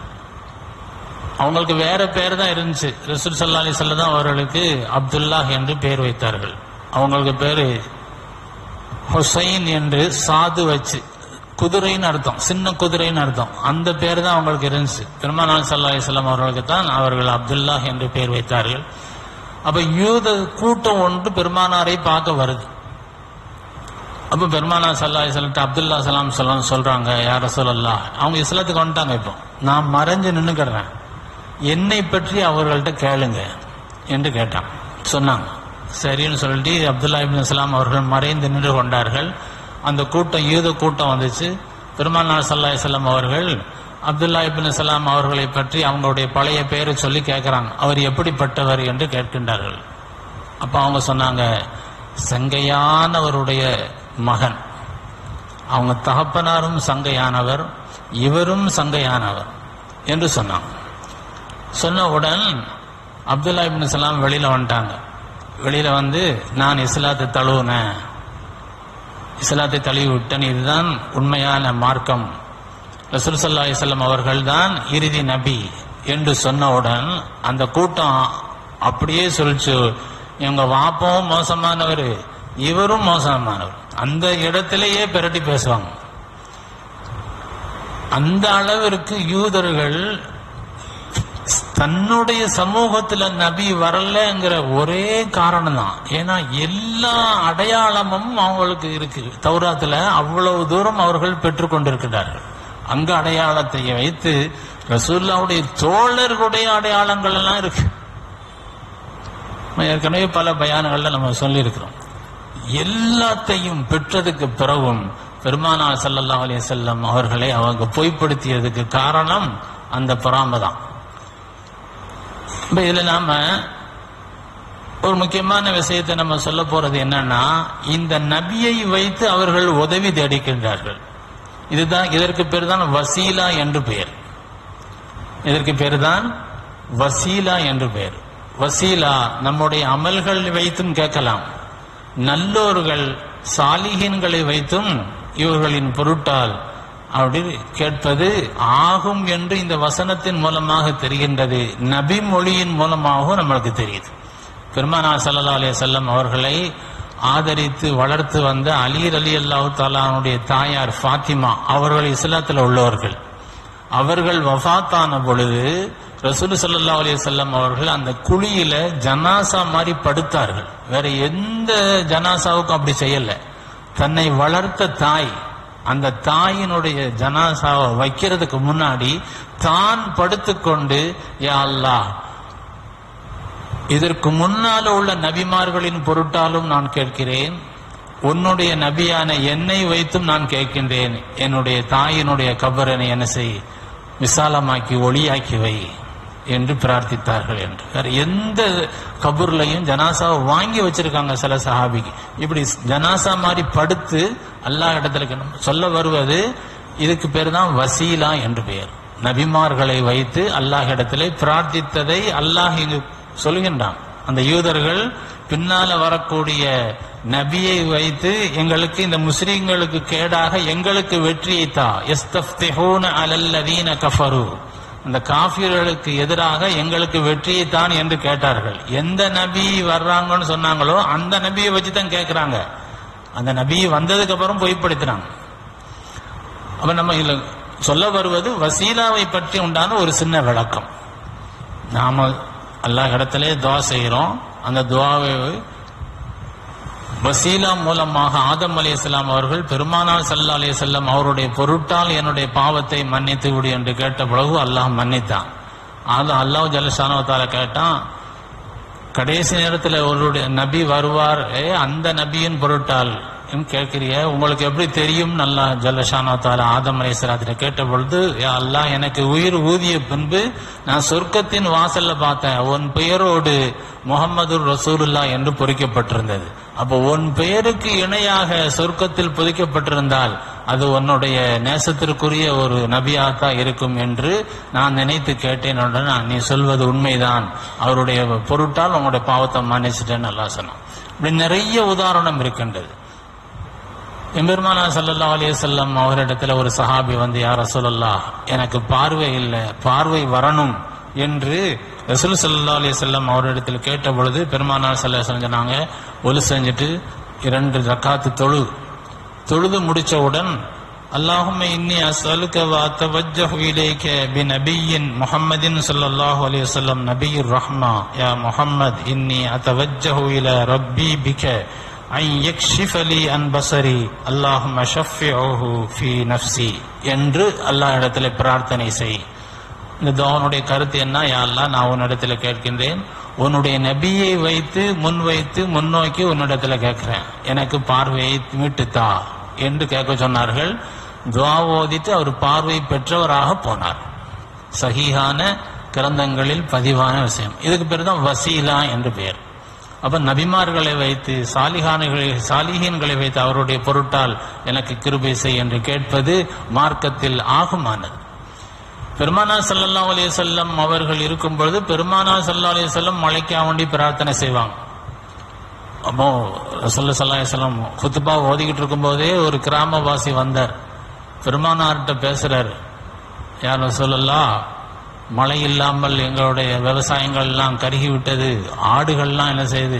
அவங்களுக்கு வேற பேர் தான் இருந்துச்சு ரசூல் சல்லா அலிசல்ல தான் அவர்களுக்கு அப்துல்லாஹ் என்று பெயர் வைத்தார்கள் அவங்களுக்கு பேரு ஹுசைன் என்று சாது வச்சு குதிரைன்னு அர்த்தம் சின்ன குதிரைன்னு அர்த்தம் அந்த பேர் தான் அவங்களுக்கு இருந்துச்சு பெருமானார் சல்லா அலிஸ்லாம் அவர்களுக்கு தான் அவர்கள் அப்துல்லாஹ் என்று பெயர் வைத்தார்கள் அப்ப யூத கூட்டம் ஒன்று பெருமானாரை பார்க்க வருது அப்ப பெருமானார் சல்லா அலிஸ்லாம் அப்துல்லா சலாம் சொல்ல சொல்றாங்க யார சொல்லல்லா அவங்க இஸ்லாத்துக்கு வந்துட்டாங்க இப்போ நான் மறைஞ்சு நின்னுக்கிறேன் என்னை பற்றி அவர்கள்ட்ட கேளுங்க என்று கேட்டான் சொன்னாங்க சரின்னு சொல்லிட்டு அப்துல்லா இப்னு சலாம் அவர்கள் மறைந்து நின்று கொண்டார்கள் அந்த கூட்டம் யூத கூட்டம் வந்துச்சு பெருமானார் சல்லாஹ் செல்லம் அவர்கள் அப்துல்லா இப்னு சலாம் அவர்களை பற்றி அவங்களுடைய பழைய பெயரை சொல்லி கேட்கிறாங்க அவர் எப்படிப்பட்டவர் என்று கேட்கின்றார்கள் அப்ப அவங்க சொன்னாங்க சங்கையானவருடைய மகன் அவங்க தகப்பனாரும் சங்கையானவர் இவரும் சங்கையானவர் என்று சொன்னாங்க சொன்னவுடன் அப்துல்லா இப்னு சலாம் வெளியில வந்துட்டாங்க வெளியில வந்து நான் இஸ்லாத்தை தழுவுனேன் இஸ்லாத்தை தழுவி விட்டேன் இதுதான் உண்மையான மார்க்கம் ரசூல் சல்லா இஸ்லாம் அவர்கள் தான் இறுதி நபி என்று சொன்னவுடன் அந்த கூட்டம் அப்படியே சொல்லிச்சு எங்க வாப்பவும் மோசமானவர் இவரும் மோசமானவர் அந்த இடத்திலேயே பிரட்டி பேசுவாங்க அந்த அளவிற்கு யூதர்கள் தன்னுடைய சமூகத்துல நபி வரலங்கிற ஒரே காரணம் தான் ஏன்னா எல்லா அடையாளமும் அவங்களுக்கு இருக்கு தௌராத்துல அவ்வளவு தூரம் அவர்கள் பெற்றுக்கொண்டிருக்கிறார்கள் அங்க அடையாளத்தை வைத்து ரசூல்லாவுடைய தோழர்களுடைய அடையாளங்கள் எல்லாம் இருக்கு நம்ம ஏற்கனவே பல பயான்கள்ல நம்ம சொல்லியிருக்கிறோம் எல்லாத்தையும் பெற்றதுக்கு பிறகும் பெருமானார் ஸல்லல்லாஹு அலைஹி வஸல்லம் அவர்களை அவங்க பொய்ப்படுத்தியதுக்கு காரணம் அந்த பொறாமை தான் இப்ப இதுல நாம ஒரு முக்கியமான விஷயத்தை நம்ம சொல்ல போறது என்னன்னா இந்த நபியை வைத்து அவர்கள் உதவி தேடிக்கின்றார்கள் இதுதான் இதற்கு பேர் தான் வசீலா என்று பெயர் இதற்கு பேர் தான் வசீலா என்று பெயர் வசீலா நம்முடைய அமல்கள் வைத்தும் கேட்கலாம் நல்லோர்கள் சாலிகின்களை வைத்தும் இவர்களின் பொருட்டால் அப்படி கேட்பது ஆகும் என்று இந்த வசனத்தின் மூலமாக தெரிகின்றது நபி மொழியின் மூலமாகவும் நம்மளுக்கு தெரியுது பெருமானா சல்லா அலைய செல்லம் அவர்களை ஆதரித்து வளர்த்து வந்த அலீர் அலி அல்லாஹு தாலானுடைய தாயார் ஃபாத்திமா அவர்கள் இஸ்லாத்தில் உள்ளவர்கள் அவர்கள் வஃபாத்தான பொழுது ரசூல் ஸல்லல்லாஹு அலைஹி வஸல்லம் அவர்கள் அந்த குழியில ஜனாசா மாதிரி படுத்தார்கள் வேற எந்த ஜனாசாவுக்கும் அப்படி செய்யல தன்னை வளர்த்த தாய் அந்த தாயினுடைய ஜனாசாவை வைக்கிறதுக்கு முன்னாடி தான் படுத்துக்கொண்டு யா அல்லாஹ் இதற்கு முன்னால உள்ள நபிமார்களின் பொருட்டாலும் நான் கேட்கிறேன் உன்னுடைய நபியான என்னை வைத்தும் நான் கேட்கின்றேன் என்னுடைய தாயினுடைய கபரனை என்ன செய் விசாலமாக்கி ஒளியாக்கி வை என்று பிரார்த்தித்தார்கள் என்று வேற எந்த கபூர்லையும் ஜனாசாவை வாங்கி வச்சிருக்காங்க சில சஹாபிக்கு இப்படி ஜனாசா மாதிரி படுத்து அல்லாஹ் இடத்துல சொல்ல வருவது இதுக்கு பேர் தான் வசீலா என்று பெயர் நபிமார்களை வைத்து அல்லாஹ் இடத்திலே பிரார்த்தித்ததை அல்லாஹ் இங்கு சொல்கின்றான் அந்த யூதர்கள் பின்னால வரக்கூடிய நபியை வைத்து எங்களுக்கு இந்த முஸ்லிம்களுக்கு கேடாக எங்களுக்கு வெற்றியை தா எஸ்தப்திஹூன அலல்லதீன கஃபரு அந்த காஃபிர்களுக்கு எதிராக எங்களுக்கு வெற்றியை தான் என்று கேட்டார்கள் எந்த நபி வர்றாங்கன்னு சொன்னாங்களோ அந்த நபியை வச்சு தான் கேட்கிறாங்க அந்த நபி வந்ததுக்கு அப்புறம் பொய்ப்படுத்தினாங்க அப்ப நம்ம இதுல சொல்ல வருவது வசீலாவை பற்றி உண்டான ஒரு சின்ன விளக்கம் நாம எல்லா இடத்திலே துவா செய்கிறோம் அந்த துவாவை வசீலா மூலமாக ஆதம் அலி இஸ்லாம் அவர்கள் பெருமானார் சல்லா அலி செல்லம் அவருடைய பொருட்டால் என்னுடைய பாவத்தை மன்னித்து விடு என்று கேட்ட பிறகு அல்லாஹ் மன்னித்தான் அது அல்லாஹ் ஜலசானவத்தால கேட்டான் கடைசி நேரத்தில் அவருடைய நபி வருவார் ஏ, அந்த நபியின் பொருட்டால் கேட்கிறிய உங்களுக்கு எப்படி தெரியும் நல்லா ஜல்லஷானோ தால ஆதம் அலைசலாத்திட்ட கேட்ட பொழுது யா அல்லாஹ் எனக்கு உயிர் ஊதிய பின்பு நான் சொர்க்கத்தின் வாசல்ல பார்த்தேன் உன் பெயரோடு முகமது ரசூலுல்லா என்று பொறிக்கப்பட்டிருந்தது அப்போ உன் பெயருக்கு இணையாக சொர்க்கத்தில் பொதிக்கப்பட்டிருந்தால் அது உன்னுடைய நேசத்திற்குரிய ஒரு நபியாத்தான் இருக்கும் என்று நான் நினைத்து கேட்டேன் உடனே, நான் நீ சொல்வது உண்மைதான் அவருடைய பொருட்டால் உங்களுடைய பாவத்தை மன்னிச்சிட்டேன்னு நல்லா சொன்னான் இப்படி நிறைய உதாரணம் இருக்கின்றது எம்பெருமானா சல்லல்லா அலையம் அவரிடத்துல ஒரு சஹாபி வந்து யார் ரசூலல்லா எனக்கு பார்வை இல்லை பார்வை வரணும் என்று ரசூல் சல்லா அலைய செல்லம் அவரிடத்தில் கேட்ட பொழுது பெருமானார் சல்லா சொன்னாங்க ஒலு செஞ்சுட்டு இரண்டு ரக்காத்து தொழு தொழுது முடிச்சவுடன் அல்லாஹும்ம இன்னி அஸ்அலுக வ அத்தவஜ்ஜஹு இலைக பிநபிய்யின் முஹம்மதின் ஸல்லல்லாஹு அலைஹி வஸல்லம் நபியுர் ரஹ்மா யா முஹம்மத் இன்னி அத்தவஜ்ஜஹு இலா ரப்பி பிக ஐ யக்ஷிஃபலி அன் பசரி அல்லாஹும்ம ஷஃபிஉஹு ஃபீ நஃப்ஸி என்று அல்லாஹ் இடத்துல பிரார்த்தனை செய் இந்த துவானுடைய கருத்து என்ன யா அல்லாஹ் நான் உன்னிடத்துல கேட்கின்றேன் உன்னுடைய நபியை வைத்து முன் வைத்து முன்னோக்கி உன்னிடத்துல கேட்கிறேன் எனக்கு பார்வையை மீட்டுத்தா என்று கேட்க சொன்னார்கள் துவா ஓதிட்டு அவர் பார்வை பெற்றவராக போனார் சஹீஹான கிரந்தங்களில் பதிவான விஷயம் இதுக்கு பேர் தான் வசீலா என்று பெயர் அப்ப நபிமார்களை வைத்து சாலிஹான்களை சாலிஹீன்களை வைத்து அவருடைய பொருட்டால் எனக்கு கிருபை செய் என்று கேட்பது மார்க்கத்தில் ஆகுமானது பெருமானா ஸல்லல்லாஹு அலைஹி வஸல்லம் அவர்கள் இருக்கும் பொழுது பெருமானா ஸல்லல்லாஹு அலைஹி வஸல்லம் மழைக்காக வேண்டி பிரார்த்தனை செய்வாங்க அப்போ ரசூலுல்லாஹி ஸல்லல்லாஹு அலைஹி வஸல்லம் குத்துபா ஓதிக்கிட்டு இருக்கும்போதே ஒரு கிராமவாசி வந்தார் பெருமானார்கிட்ட பேசுறாரு யார் ரசூலுல்லாஹ் மழை இல்லாமல் எங்களுடைய விவசாயங்கள் எல்லாம் கருகி விட்டது ஆடுகள்லாம் என்ன செய்யுது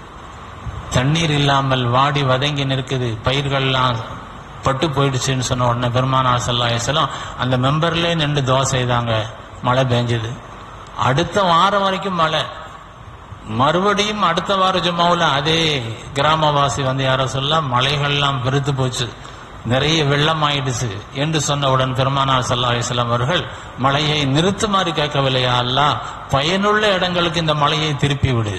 தண்ணீர் இல்லாமல் வாடி வதங்கி நிற்குது பயிர்கள்லாம் பட்டு போயிடுச்சுன்னு சொன்ன உடனே பெருமானார் சல்லாஹலம் அந்த மெம்பர்லயே நின்று துவா செய்தாங்க மழை பெஞ்சது அடுத்த வாரம் வரைக்கும் மழை மறுபடியும் அடுத்த வார ஜும்மாவுல அதே கிராமவாசி வந்து யாரோ சொல்ல மலைகள்லாம் பெருத்து போச்சு நிறைய வெள்ளம் ஆயிடுச்சு என்று சொன்னவுடன் பெருமானார் சல்லா அலிஸ்லாம் அவர்கள் மழையை நிறுத்துமாறு கேட்கவில்லையா அல்லாஹ் பயனுள்ள இடங்களுக்கு இந்த மழையை திருப்பி விடு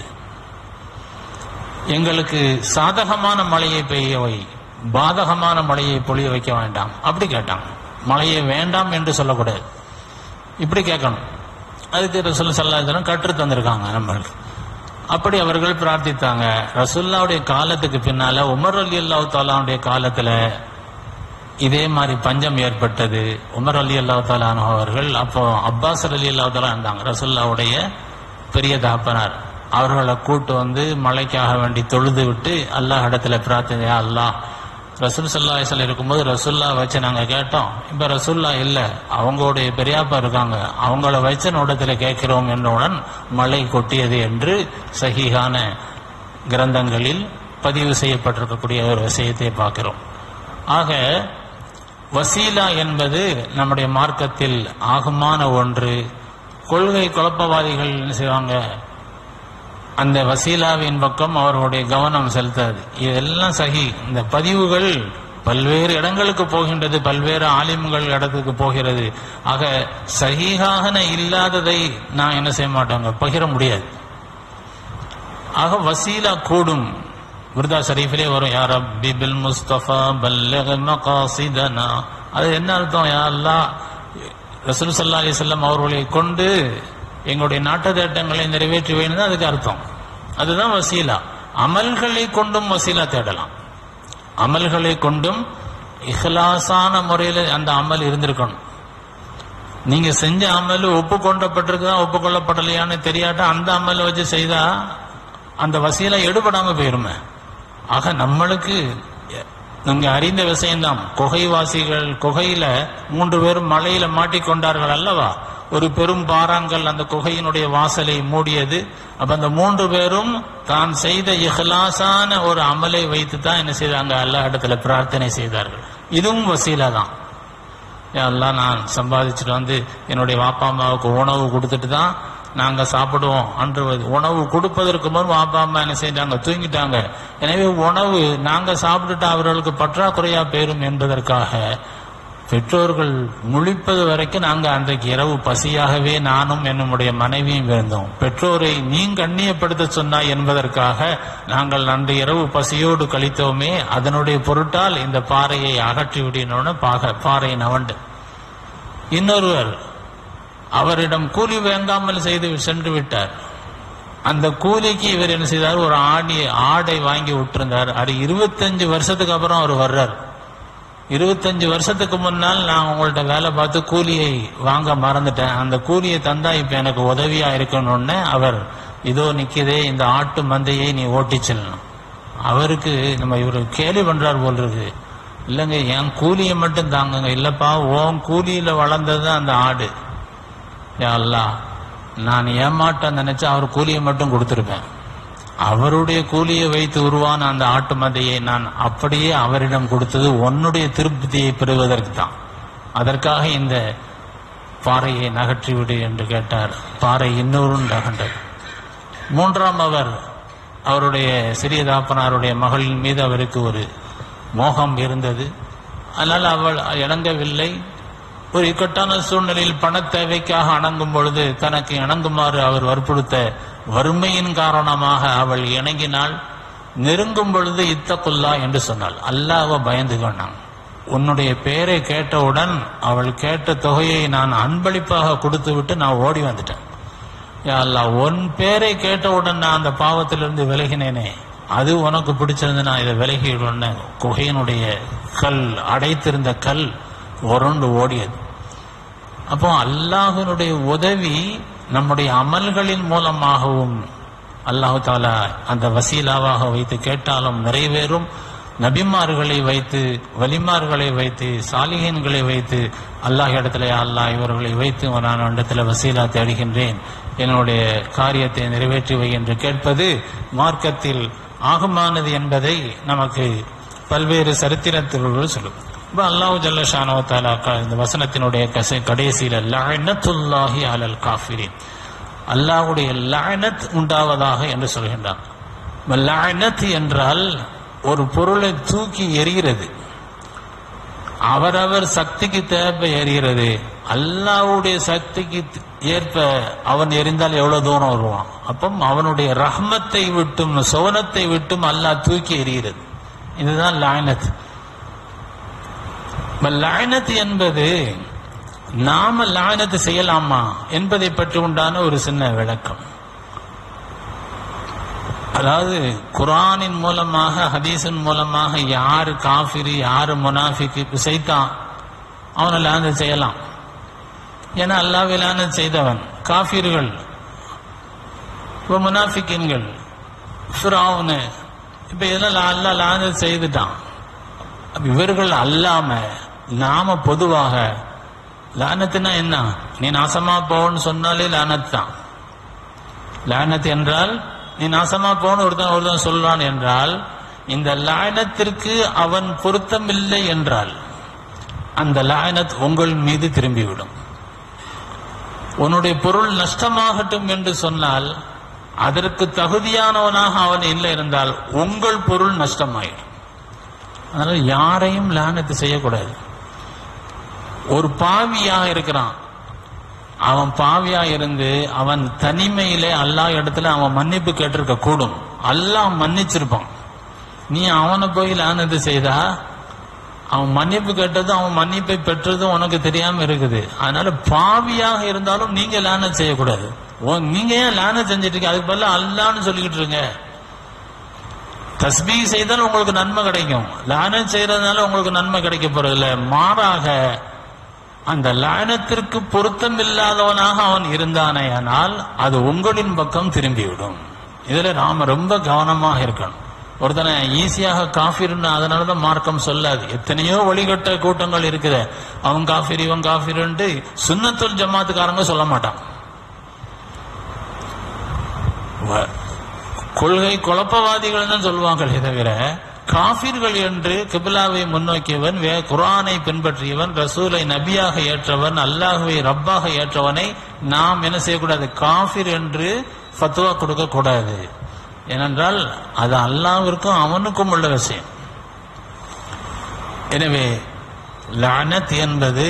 எங்களுக்கு சாதகமான மழையை பெய்ய வை பாதகமான மழையை பொழிய வைக்க வேண்டாம் அப்படி கேட்டாங்க மழையை வேண்டாம் என்று சொல்லக்கூடாது இப்படி கேட்கணும் அதுக்கு ரசூல் சல்லாஹம் கற்று தந்திருக்காங்க நம்மளுக்கு அப்படி அவர்கள் பிரார்த்தித்தாங்க ரசுல்லாவுடைய காலத்துக்கு பின்னால உமர் அலி அல்லாஹ் தாலாவுடைய காலத்துல இதே மாதிரி பஞ்சம் ஏற்பட்டது உமர் அலி அல்லாஹ் தாலானு அவர்கள் அப்போ அப்பாஸ் அலி அல்லாஹ் தாலா இருந்தாங்க ரசுல்லாவுடைய பெரிய தாப்பனார் அவர்களை கூட்டு வந்து மழைக்காக வேண்டி தொழுது விட்டு அல்லாஹ் இடத்துல பிரார்த்தனையா அல்லாஹ் ரசூல் சல்லாஹல் இருக்கும்போது ரசுல்லா வச்சு நாங்க கேட்டோம் இப்ப ரசுல்லா இல்ல அவங்களுடைய பெரியாப்பா இருக்காங்க அவங்கள வச்சு நோட்டத்துல கேட்கிறோம் என்றவுடன் மழை கொட்டியது என்று சகிகான கிரந்தங்களில் பதிவு செய்யப்பட்டிருக்கக்கூடிய ஒரு விஷயத்தை பார்க்கிறோம் ஆக வசீலா என்பது நம்முடைய மார்க்கத்தில் ஆகுமான ஒன்று கொள்கை குழப்பவாதிகள் என்ன செய்வாங்க அந்த வசீலாவின் பக்கம் அவர்களுடைய கவனம் செலுத்தாது இதெல்லாம் சகி இந்த பதிவுகள் பல்வேறு இடங்களுக்கு போகின்றது பல்வேறு ஆலிம்கள் இடத்துக்கு போகிறது ஆக சகிகாக இல்லாததை நான் என்ன செய்ய மாட்டாங்க பகிர முடியாது ஆக வசீலா கூடும் விருதா ஷரீஃபிலே வரும் யார் ரப்பி பில் முஸ்தபா பல்லக மகாசிதனா அது என்ன அர்த்தம் யா அல்லாஹ் ரசூல் சல்லா அலிசல்லாம் அவர்களை கொண்டு எங்களுடைய நாட்டு திட்டங்களை நிறைவேற்றி வேணும் அதுக்கு அர்த்தம் அதுதான் வசீலா அமல்களை கொண்டும் வசீலா தேடலாம் அமல்களை கொண்டும் இஹ்லாசான முறையில் அந்த அமல் இருந்திருக்கணும் நீங்க செஞ்ச அமல் ஒப்புக்கொண்டப்பட்டிருக்குதா ஒப்புக்கொள்ளப்படலையான்னு தெரியாட்டா அந்த அமலை வச்சு செய்தா அந்த வசீலா எடுபடாம போயிருமே ஆக நம்மளுக்கு நீங்க அறிந்த விஷயம்தான் குகைவாசிகள் குகையில மூன்று பேரும் மலையில மாட்டிக்கொண்டார்கள் அல்லவா ஒரு பெரும் பாறாங்கல் அந்த குகையினுடைய வாசலை மூடியது அப்ப அந்த மூன்று பேரும் தான் செய்த இஹ்லாசான ஒரு அமலை வைத்து தான் என்ன செய்தாங்க அல்லா இடத்துல பிரார்த்தனை செய்தார்கள் இதுவும் வசீலா தான் எல்லாம் நான் சம்பாதிச்சுட்டு வந்து என்னுடைய வாப்பா அம்மாவுக்கு உணவு கொடுத்துட்டு தான் நாங்க சாப்பிடுவோம் அன்று உணவு கொடுப்பதற்கு முன் வாப்பா அம்மா என்ன செய்தாங்க தூங்கிட்டாங்க எனவே உணவு நாங்க சாப்பிட்டுட்டு அவர்களுக்கு பற்றாக்குறையா போயிரும் என்பதற்காக பெற்றோர்கள் முழிப்பது வரைக்கும் நாங்க அன்றைக்கு இரவு பசியாகவே நானும் என்னுடைய மனைவியும் இருந்தோம் பெற்றோரை நீ கண்ணியப்படுத்த சொன்னாய் என்பதற்காக நாங்கள் அன்று இரவு பசியோடு கழித்தோமே அதனுடைய பொருட்டால் இந்த பாறையை அகற்றி விடினோன்னு பாக பாறை நவண்டு இன்னொருவர் அவரிடம் கூலி வாங்காமல் செய்து சென்று விட்டார் அந்த கூலிக்கு இவர் என்ன செய்தார் ஒரு ஆடி ஆடை வாங்கி விட்டிருந்தார் அது இருபத்தஞ்சு வருஷத்துக்கு அப்புறம் அவர் வர்றார் இருபத்தஞ்சு வருஷத்துக்கு முன்னால் நான் உங்கள்ட்ட வேலை பார்த்து கூலியை வாங்க மறந்துட்டேன் அந்த கூலியை தந்தா இப்ப எனக்கு உதவியா இருக்கணும்னு அவர் இதோ நிக்குதே இந்த ஆட்டு மந்தையை நீ ஓட்டிச் செல்லணும் அவருக்கு நம்ம இவர் கேலி பண்றார் போல் இருக்கு இல்லைங்க என் கூலியை மட்டும் தாங்குங்க இல்லப்பா உன் கூலியில வளர்ந்தது அந்த ஆடு யா அல்லாஹ் நான் ஏமாட்ட நினைச்சா அவர் கூலியை மட்டும் கொடுத்திருப்பேன் அவருடைய கூலியை வைத்து உருவான அந்த ஆட்டு மந்தையை நான் அப்படியே அவரிடம் கொடுத்தது உன்னுடைய திருப்தியை பெறுவதற்கு தான் அதற்காக இந்த பாறையை நகற்றி விடு என்று கேட்டார் பாறை இன்னொரு நகண்டது மூன்றாம் அவர் அவருடைய சிறிய தாப்பனாருடைய மகளின் மீது அவருக்கு ஒரு மோகம் இருந்தது ஆனால் அவள் இணங்கவில்லை ஒரு இக்கட்டான சூழ்நிலையில் பண தேவைக்காக அணங்கும் பொழுது தனக்கு இணங்குமாறு அவர் வற்புறுத்த வறுமையின் காரணமாக அவள் இணங்கினாள் நெருங்கும் பொழுது இத்தக்குல்லா என்று சொன்னாள் அல்லாஹ்வை பயந்து கொண்டான் உன்னுடைய பெயரை கேட்டவுடன் அவள் கேட்ட தொகையை நான் அன்பளிப்பாக கொடுத்து விட்டு நான் ஓடி வந்துட்டேன் யா அல்லாஹ் உன் பேரை கேட்டவுடன் நான் அந்த பாவத்திலிருந்து விலகினேனே அது உனக்கு பிடிச்சிருந்து நான் இதை விலகிடுவேன்னு குகையினுடைய கல் அடைத்திருந்த கல் உருண்டு ஓடியது அப்போ அல்லாஹினுடைய உதவி நம்முடைய அமல்களின் மூலமாகவும் அல்லாஹு தாலா அந்த வசீலாவாக வைத்து கேட்டாலும் நிறைவேறும் நபிமார்களை வைத்து வலிமார்களை வைத்து சாலிகன்களை வைத்து அல்லாஹ் இடத்துல "யா அல்லாஹ் இவர்களை வைத்து நான் இடத்துல வசீலா தேடுகின்றேன் என்னுடைய காரியத்தை நிறைவேற்றி வை என்று கேட்பது மார்க்கத்தில் ஆகமானது என்பதை நமக்கு பல்வேறு சரித்திரத்தில் சொல்லும் இப்ப அல்லாஹ் ஜல்லஷானோ தாலா க- இந்த வசனத்தினுடைய கசை கடைசியில லஅனத்துல்லாஹி அலல் காஃபிரின் அல்லாஹ்வுடைய லஅனத் உண்டாவதாக என்று சொல்கின்றான் இப்ப லஅனத் என்றால் ஒரு பொருளை தூக்கி எறிகிறது அவரவர் சக்திக்கு தேவை எறிகிறது அல்லாஹ்வுடைய சக்திக்கு த- ஏற்ப அவன் எரிந்தால் எவ்வளவு தூரம் வருவான் அப்போ அவனுடைய ரஹ்மத்தை விட்டும் சோனத்தை விட்டும் அல்லாஹ் தூக்கி எறிகிறது இதுதான் லாயனத் லாயனத் என்பது நாம லாயனத்து செய்யலாமா என்பதை பற்றி உண்டான ஒரு சின்ன விளக்கம் அதாவது குரானின் மூலமாக ஹதீஸின் மூலமாக யாரு காஃபிரி யாரு முனாஃபிக்கு செய்தான் அவனை லாயனத் செய்யலாம் ஏன்னா அல்லாஹ் லாயனத் செய்தவன் காஃபிர்கள் இப்போ முனாஃபிக்கின்கள் ஃபிரௌனு இப்ப இதெல்லாம் அல்லாஹ் லாயனத் செய்துட்டான் அப்ப இவர்கள் அல்லாம நாம பொதுவாக லானத்துனா என்ன நீ நாசமா போன்னு சொன்னாலே லானத் தான் லானத் என்றால் நீ நாசமா போன்னு ஒருத்தன் ஒருத்தன் சொல்றான் என்றால் இந்த லாயனத்திற்கு அவன் பொருத்தமில்லை என்றால் அந்த லாயனத் உங்கள் மீது திரும்பிவிடும் உன்னுடைய பொருள் நஷ்டமாகட்டும் என்று சொன்னால் அதற்கு தகுதியானவனாக அவன் இல்லை இருந்தால் உங்கள் பொருள் நஷ்டமாயிடும் அதனால யாரையும் லானத்து செய்யக்கூடாது ஒரு பாவியா இருக்கிறான் அவன் பாவியா இருந்து அவன் தனிமையிலே அல்லாஹ் இடத்துல அவன் மன்னிப்பு கேட்டிருக்க கூடும் அல்லாஹ் மன்னிச்சிருப்பான் நீ அவனை போய் லானத்து செய்தா அவன் மன்னிப்பு கேட்டதும் அவன் மன்னிப்பை பெற்றதும் உனக்கு தெரியாம இருக்குது அதனால பாவியாக இருந்தாலும் நீங்க லானத் செய்யக்கூடாது ஓ, நீங்க ஏன் லானத் செஞ்சுட்டு இருக்கீங்க அதுக்கு பதிலா அல்லான்னு சொல்லிக்கிட்டு இருங்க தஸ்பீ செய்தால் உங்களுக்கு நன்மை கிடைக்கும் லானத் செய்யறதுனால உங்களுக்கு நன்மை கிடைக்க போறதில்ல மாறாக அந்த லானத்திற்கு பொருத்தம் இல்லாதவனாக அவன் இருந்தானேயானால் அது உங்களின் பக்கம் திரும்பிவிடும் இதுல நாம ரொம்ப கவனமாக இருக்கணும் ஒருத்தனை ஈஸியாக காஃபிர்னு அதனாலதான் மார்க்கம் சொல்லாது எத்தனையோ வழிகட்ட கூட்டங்கள் இருக்குது அவன் காஃபிர் இவன் காஃபிர்ன்ட்டு சுன்னத்துல் ஜமாத்துக்காரங்க சொல்ல மாட்டான் வ- கொள்கை குழப்பவாதிகள் தான் சொல்லுவாங்களே தவிர காஃபிர்கள் என்று கிபிலாவை முன்னோக்கியவன் வே- குர்ஆனை பின்பற்றியவன் ரசூலை நபியாக ஏற்றவன் அல்லாஹுவை ரப்பாக ஏற்றவனை நாம் என்ன செய்யக்கூடாது காஃபிர் என்று ஃபத்வா கொடுக்க கூடாது ஏனென்றால் அது அல்லாஹ்விற்கும் அவனுக்கும் உள்ள விஷயம் எனவே லானத் என்பது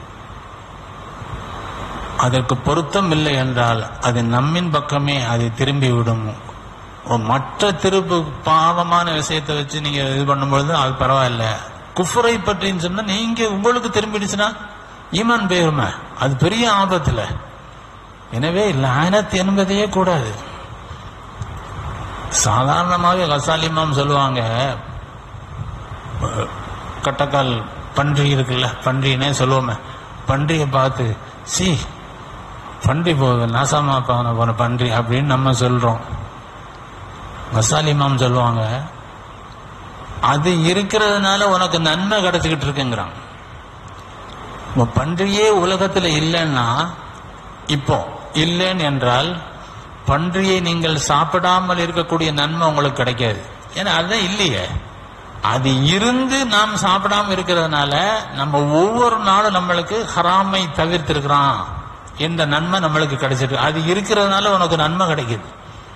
அதற்கு பொருத்தம் இல்லை என்றால் அது நம்மின் பக்கமே அது திரும்பி விடும் ஒரு மற்ற திருப்பு பாவமான விஷயத்தை வச்சு நீங்க இது பண்ணும்பொழுது அது பரவாயில்ல குஃபரை பற்றின்னு சொன்னா நீங்க உங்களுக்கு திரும்பிடுச்சுன்னா ஈமான் போயிருமே அது பெரிய ஆபத்துல எனவே லானத் என்பதையே கூடாது சாதாரணமாகவே கசாலிமாம் சொல்லுவாங்க அஹ், கட்டக்கால் பன்றி இருக்குல்ல பன்றினே சொல்லுவோமே பன்றியை பார்த்து சி பன்றி போகுது நாசமா போன போன பன்றி அப்படின்னு நம்ம சொல்றோம் கசாலிமாம் சொல்லுவாங்க அது இருக்கிறதுனால உனக்கு நன்மை கிடைச்சிக்கிட்டு இருக்குங்கிறான் இப்ப பன்றியே உலகத்துல இல்லைன்னா இப்போ இல்லைன்னு என்றால் பன்றியை நீங்கள் சாப்பிடாமல் இருக்கக்கூடிய நன்மை உங்களுக்கு கிடைக்காது ஏன்னா அதுதான் இல்லையே அது இருந்து நாம் சாப்பிடாம இருக்கிறதுனால நம்ம ஒவ்வொரு நாளும் நம்மளுக்கு ஹராமை தவிர்த்திருக்கிறோம் என்ற நன்மை நம்மளுக்கு கிடைச்சிருக்கு அது இருக்கிறதுனால உனக்கு நன்மை கிடைக்குது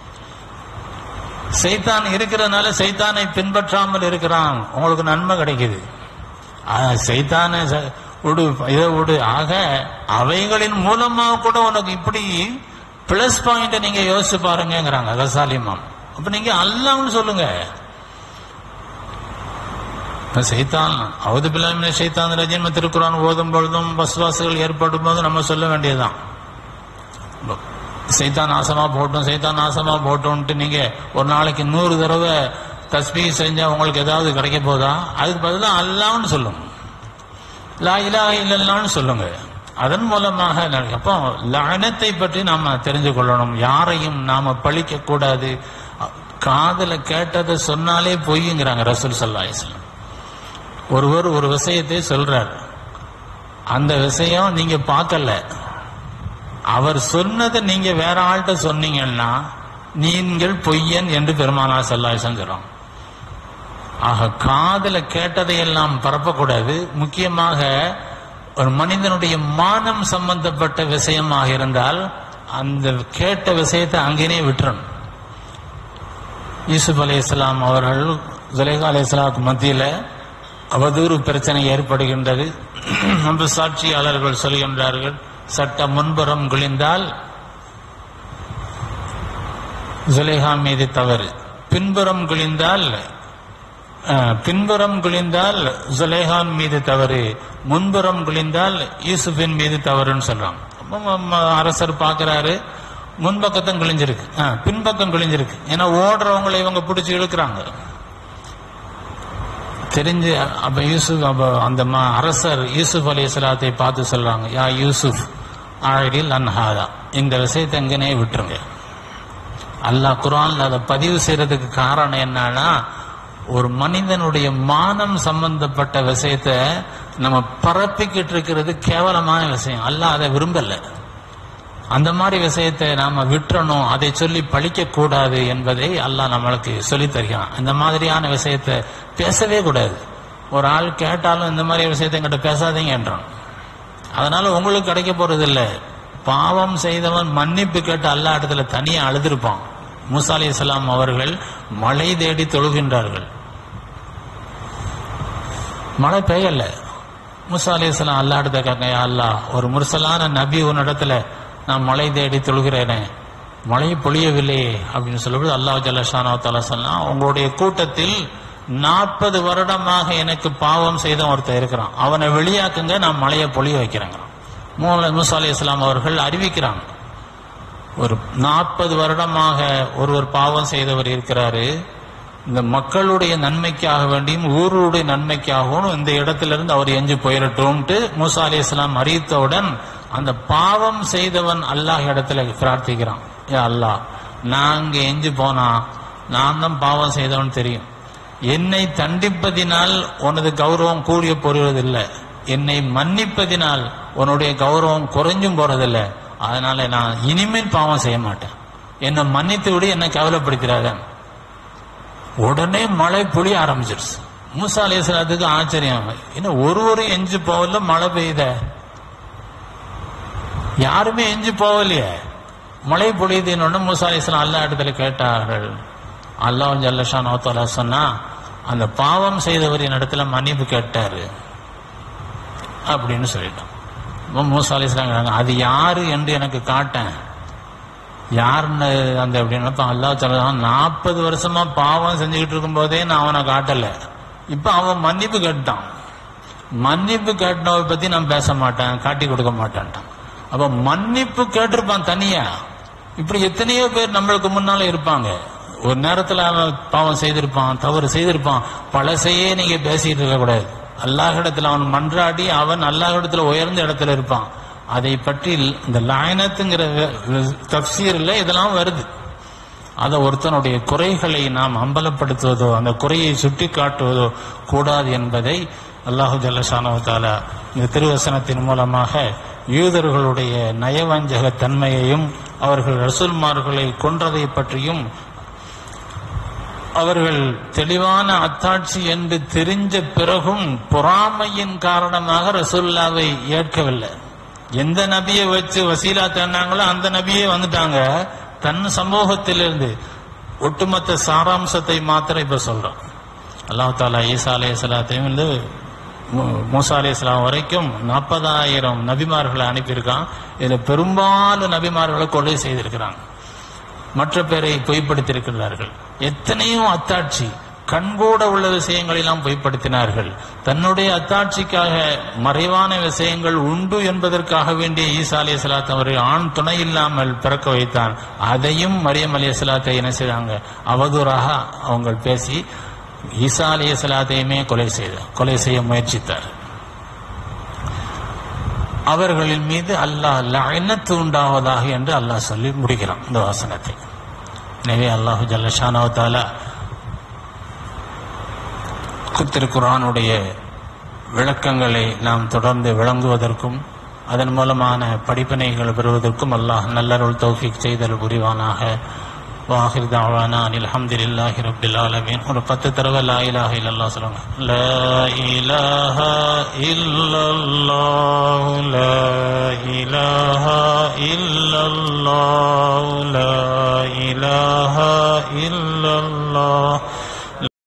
சைத்தான் இருக்கிறதுனால சைத்தானை பின்பற்றாமல் இருக்கிறான் உங்களுக்கு நன்மை கிடைக்குது ஆனா, சைத்தானை ச- விடு இதை விடு ஆக அவைகளின் மூலமா கூட உனக்கு இப்படி பிளஸ் பாயிண்ட நீங்க யோசிச்சு பாருங்கிறாங்க கசாலிமாம் அப்ப நீங்க அல்லாம்னு சொல்லுங்க இப்ப சைத்தான் அவது பிள்ளைமின சைத்தான் ரஜின்ம திருக்குறான் ஓதும் பொழுதும் வசுவாசுகள் ஏற்படும் போது நம்ம சொல்ல வேண்டியதுதான் சைத்தான் நாசமா போட்டும் சைத்தான் நாசமா போட்டோம்ட்டு நீங்க ஒரு நாளைக்கு நூறு தடவை தஸ்பீ செஞ்சா உங்களுக்கு ஏதாவது கிடைக்க போதா அதுக்கு பதிலா அல்லான்னு சொல்லுங்க லா இலாஹ இல்லல்லான்னு சொல்லுங்க அதன் மூலமாக ந- அப்போ லعنத்தை பற்றி நாம தெரிஞ்சு கொள்ளணும் யாரையும் நாம பழிக்க கூடாது அ- காதுல கேட்டதை சொன்னாலே பொய்யுங்கிறாங்க ரசூல் சல்லா இஸ்லாம் ஒருவர் ஒரு விஷயத்தை சொல்றார் அந்த விஷயம் நீங்க பார்க்கல அவர் சொன்னதை நீங்க வேற ஆள்கிட்ட சொன்னீங்கன்னா நீங்கள் பொய்யன் என்று பெருமானா சல்லாஹம் சொல்றோம் ஆக காதுல கேட்டதையெல்லாம் பரப்பக்கூடாது முக்கியமாக ஒரு மனிதனுடைய மானம் சம்பந்தப்பட்ட விஷயமாக இருந்தால் அந்த கேட்ட விஷயத்தை அங்கேனே விட்டுறணும் யூசுப் அலி இஸ்லாம் அவர்கள் ஜுலேகா அலி இஸ்லாமுக்கு மத்தியில அவதூறு பிரச்சனை ஏற்படுகின்றது நம்ம சாட்சியாளர்கள் சொல்கின்றார்கள் சட்ட முன்புறம் குளிந்தால் ஜுலேஹா மீது தவறு பின்புறம் குளிந்தால் அஹ், பின்புறம் குளிந்தால் ஜுலேஹான் மீது தவறு முன்புறம் குளிந்தால் யூசுஃபின் மீது தவறுன்னு சொல்றாங்க அப்ப ம- ம- அரசர் பார்க்கறாரு முன்பக்கத்தும் கிழிஞ்சிருக்கு அஹ், பின்பக்கம் கிழிஞ்சிருக்கு ஏன்னா ஓடுறவங்களை இவங்க பிடிச்சி இழுக்கிறாங்க தெரிஞ்சு அப்ப யூசுப் அப்ப அந்த ம- அரசர் யூசுப் அலி இஸ்லாத்தை பார்த்து சொல்றாங்க யா யூசுப் ஆழில் அன்ஹாதா இந்த விஷயத்தை எங்கனே விட்டுருங்க அல்லாஹ் குரான்ல அதை பதிவு செய்யறதுக்கு காரணம் என்னன்னா ஒரு மனிதனுடைய மானம் சம்பந்தப்பட்ட விஷயத்தை நம்ம பரப்பிக்கிட்டு இருக்கிறது கேவலமான விஷயம் அல்லாஹ் அதை விரும்பல அந்த மாதிரி விஷயத்தை நாம விட்டுறணும் அதை சொல்லி பழிக்க கூடாது என்பதை அல்லாஹ் நம்மளுக்கு சொல்லித் தருகிறான் இந்த மாதிரியான விஷயத்தை பேசவே கூடாது ஒரு ஆள் கேட்டாலும் இந்த மாதிரி விஷயத்தை என்கிட்ட பேசாதீங்கன்றான் அதனால உங்களுக்கு கிடைக்க போறது இல்ல பாவம் செய்தவன் மன்னிப்பு கேட்டு அல்லா இடத்துல தனியா அழுதிருப்பான் மூசா அலி இஸ்லாம் அவர்கள் மழை தேடி தொழுகின்றார்கள் மழை பெய்யல மூசா அலி இஸ்லாம் அல்லா இடத்த கேட்க "யா அல்லாஹ் ஒரு முரசலான நபி உன்னிடத்துல நான் மழை தேடி தொழுகிறேனே மழை பொழியவில்லையே அப்படின்னு சொல்லும்போது அல்லாஹ் ஜல்லஷானா தலா சொன்னா உங்களுடைய கூட்டத்தில் நாற்பது வருடமாக எனக்கு பாவம் செய்த ஒருத்தன் இருக்கிறான் அவனை வெளியாக்குங்க நான் மழையை பொழிய வைக்கிறேங்க மூல மூசா அலி இஸ்லாம் அவர்கள் அறிவிக்கிறாங்க ஒரு நாற்பது வருடமாக ஒருவர் பாவம் செய்தவர் இருக்கிறாரு இந்த மக்களுடைய நன்மைக்காக வேண்டியும் ஊருடைய நன்மைக்காகவும் இந்த இடத்திலிருந்து அவர் எஞ்சி போயிடட்டும்ட்டு மூசா அலி இஸ்லாம் அறிவித்தவுடன் அந்த பாவம் செய்தவன் அல்லாஹ் இடத்துல பிரார்த்திக்கிறான் ஏ அல்லாஹ் நாங்க எஞ்சி போனா நான் தான் பாவம் செய்தவன் தெரியும் என்னை தண்டிப்பதினால் உனது கௌரவம் கூடிய போறதில்லை என்னை மன்னிப்பதினால் உன்னுடைய கௌரவம் குறைஞ்சும் போறதில்லை அதனால நான் இனிமேல் பாவம் செய்ய மாட்டேன் என்னை மன்னித்து விடு என்னை கவலைப்படுத்திடாத உடனே மழை பொழிய ஆரம்பிச்சிருச்சு மூசா அலிஸ்லாத்துக்கு ஆச்சரியம் என்ன ஒரு ஒரு எஞ்சி போகல மழை பெய்யுத யாருமே எஞ்சி போகலையே மழை பொழியுதுன்னு மூசா அலிஸ்லாம் அல்லா இடத்துல கேட்டார்கள் அல்லாஹ் ஜல்லஷா நோத்தாலா சொன்னா அந்த பாவம் செய்தவரின் இடத்துல மன்னிப்பு கேட்டாரு அப்படின்னு சொல்லிட்டோம் அப்ப மூசா அலிஸ்லாம் அது யாரு என்று எனக்கு காட்டேன் யாருன்னு அந்த அப்படின்னு அல்லா சொல்றான் நாற்பது வருஷமா பாவம் செஞ்சுக்கிட்டு இருக்கும் போதே நான் அவனை காட்டல இப்ப அவன் மன்னிப்பு கேட்டான் மன்னிப்பு கேட்டவனை பத்தி நான் பேச மாட்டேன் காட்டி கொடுக்க மாட்டேன்ட்டான் அப்ப மன்னிப்பு கேட்டிருப்பான் தனியா இப்படி எத்தனையோ பேர் நம்மளுக்கு முன்னால இருப்பாங்க ஒரு நேரத்துல அவன் பாவம் செய்திருப்பான் தவறு செய்திருப்பான் பழசையே நீங்க பேசிட்டு இருக்க கூடாது அல்லாஹிடத்துல அவன் மன்றாடி அவன் அல்லாஹிடத்துல உயர்ந்த இடத்துல இருப்பான் அதை பற்றி இந்த லாயனத்துங்கிற தப்சீர்ல இதெல்லாம் வருது அதை ஒருத்தனுடைய குறைகளை நாம் அம்பலப்படுத்துவதோ அந்த குறையை சுட்டி காட்டுவதோ கூடாது என்பதை அல்லாஹு ஜல்லஷானவத்தால இந்த திருவசனத்தின் மூலமாக யூதர்களுடைய நயவஞ்சக தன்மையையும் அவர்கள் ரசூல்மார்களை கொன்றதை பற்றியும் அவர்கள் தெளிவான அத்தாட்சி என்று தெரிஞ்ச பிறகும் பொறாமையின் காரணமாக ரசூல்லாவை ஏற்கவில்லை எந்த நபியை வச்சு வசீலா தேடினாங்களோ அந்த நபியே வந்துட்டாங்க தன் சமூகத்திலிருந்து ஒட்டுமொத்த சாராம்சத்தை மாத்திரம் இப்ப சொல்றோம் அல்லாஹ் தாலா ஈசா அலே சலாத்தையும் வந்து மூசா அலே இஸ்லாம் வரைக்கும் நாற்பதாயிரம் நபிமார்களை அனுப்பியிருக்கான் இதுல பெரும்பாலும் நபிமார்களை கொலை செய்திருக்கிறாங்க மற்ற பேரை பொய்ப்படுத்தியிருக்கிறார்கள் எத்தனையோ அத்தாட்சி கண்கூட உள்ள விஷயங்களை எல்லாம் பொய்ப்படுத்தினார்கள் தன்னுடைய அத்தாட்சிக்காக மறைவான விஷயங்கள் உண்டு என்பதற்காக வேண்டிய ஈசா அலி சலாத் அவரை ஆண் துணை இல்லாமல் பிறக்க வைத்தான் அதையும் மரியம் அலி சலாத்தை என்ன செய்தாங்க அவதூறாக அவங்க பேசி ஈசா அலி சலாத்தையுமே கொலை செய்த கொலை செய்ய முயற்சித்தார் அவர்களின் மீது அல்லாஹ் லயனத்து உண்டாவதாக என்று அல்லாஹ் சொல்லி முடிக்கிறான் இந்த வாசனத்தை எனவே அல்லாஹு ஜல்லஷானவத்தால திருக்குரானுடைய விளக்கங்களை நாம் தொடர்ந்து விளங்குவதற்கும் அதன் மூலமான படிப்பினைகள் பெறுவதற்கும் அல்லாஹ் நல்லருள் தௌஃபிக் செய்தல் புரிவானாக வாஹிர் தாவானா அனில் அல்ஹம்துலில்லாஹி ரப்பில் ஆலமீன் ஒரு பத்து தடவை லா இலாஹ இல்லல்லாஹ் சொல்லுங்க லா இலாஹ இல்லல்லாஹ் லா இலாஹ இல்லல்லாஹ் லா இலாஹ இல்லல்லாஹ்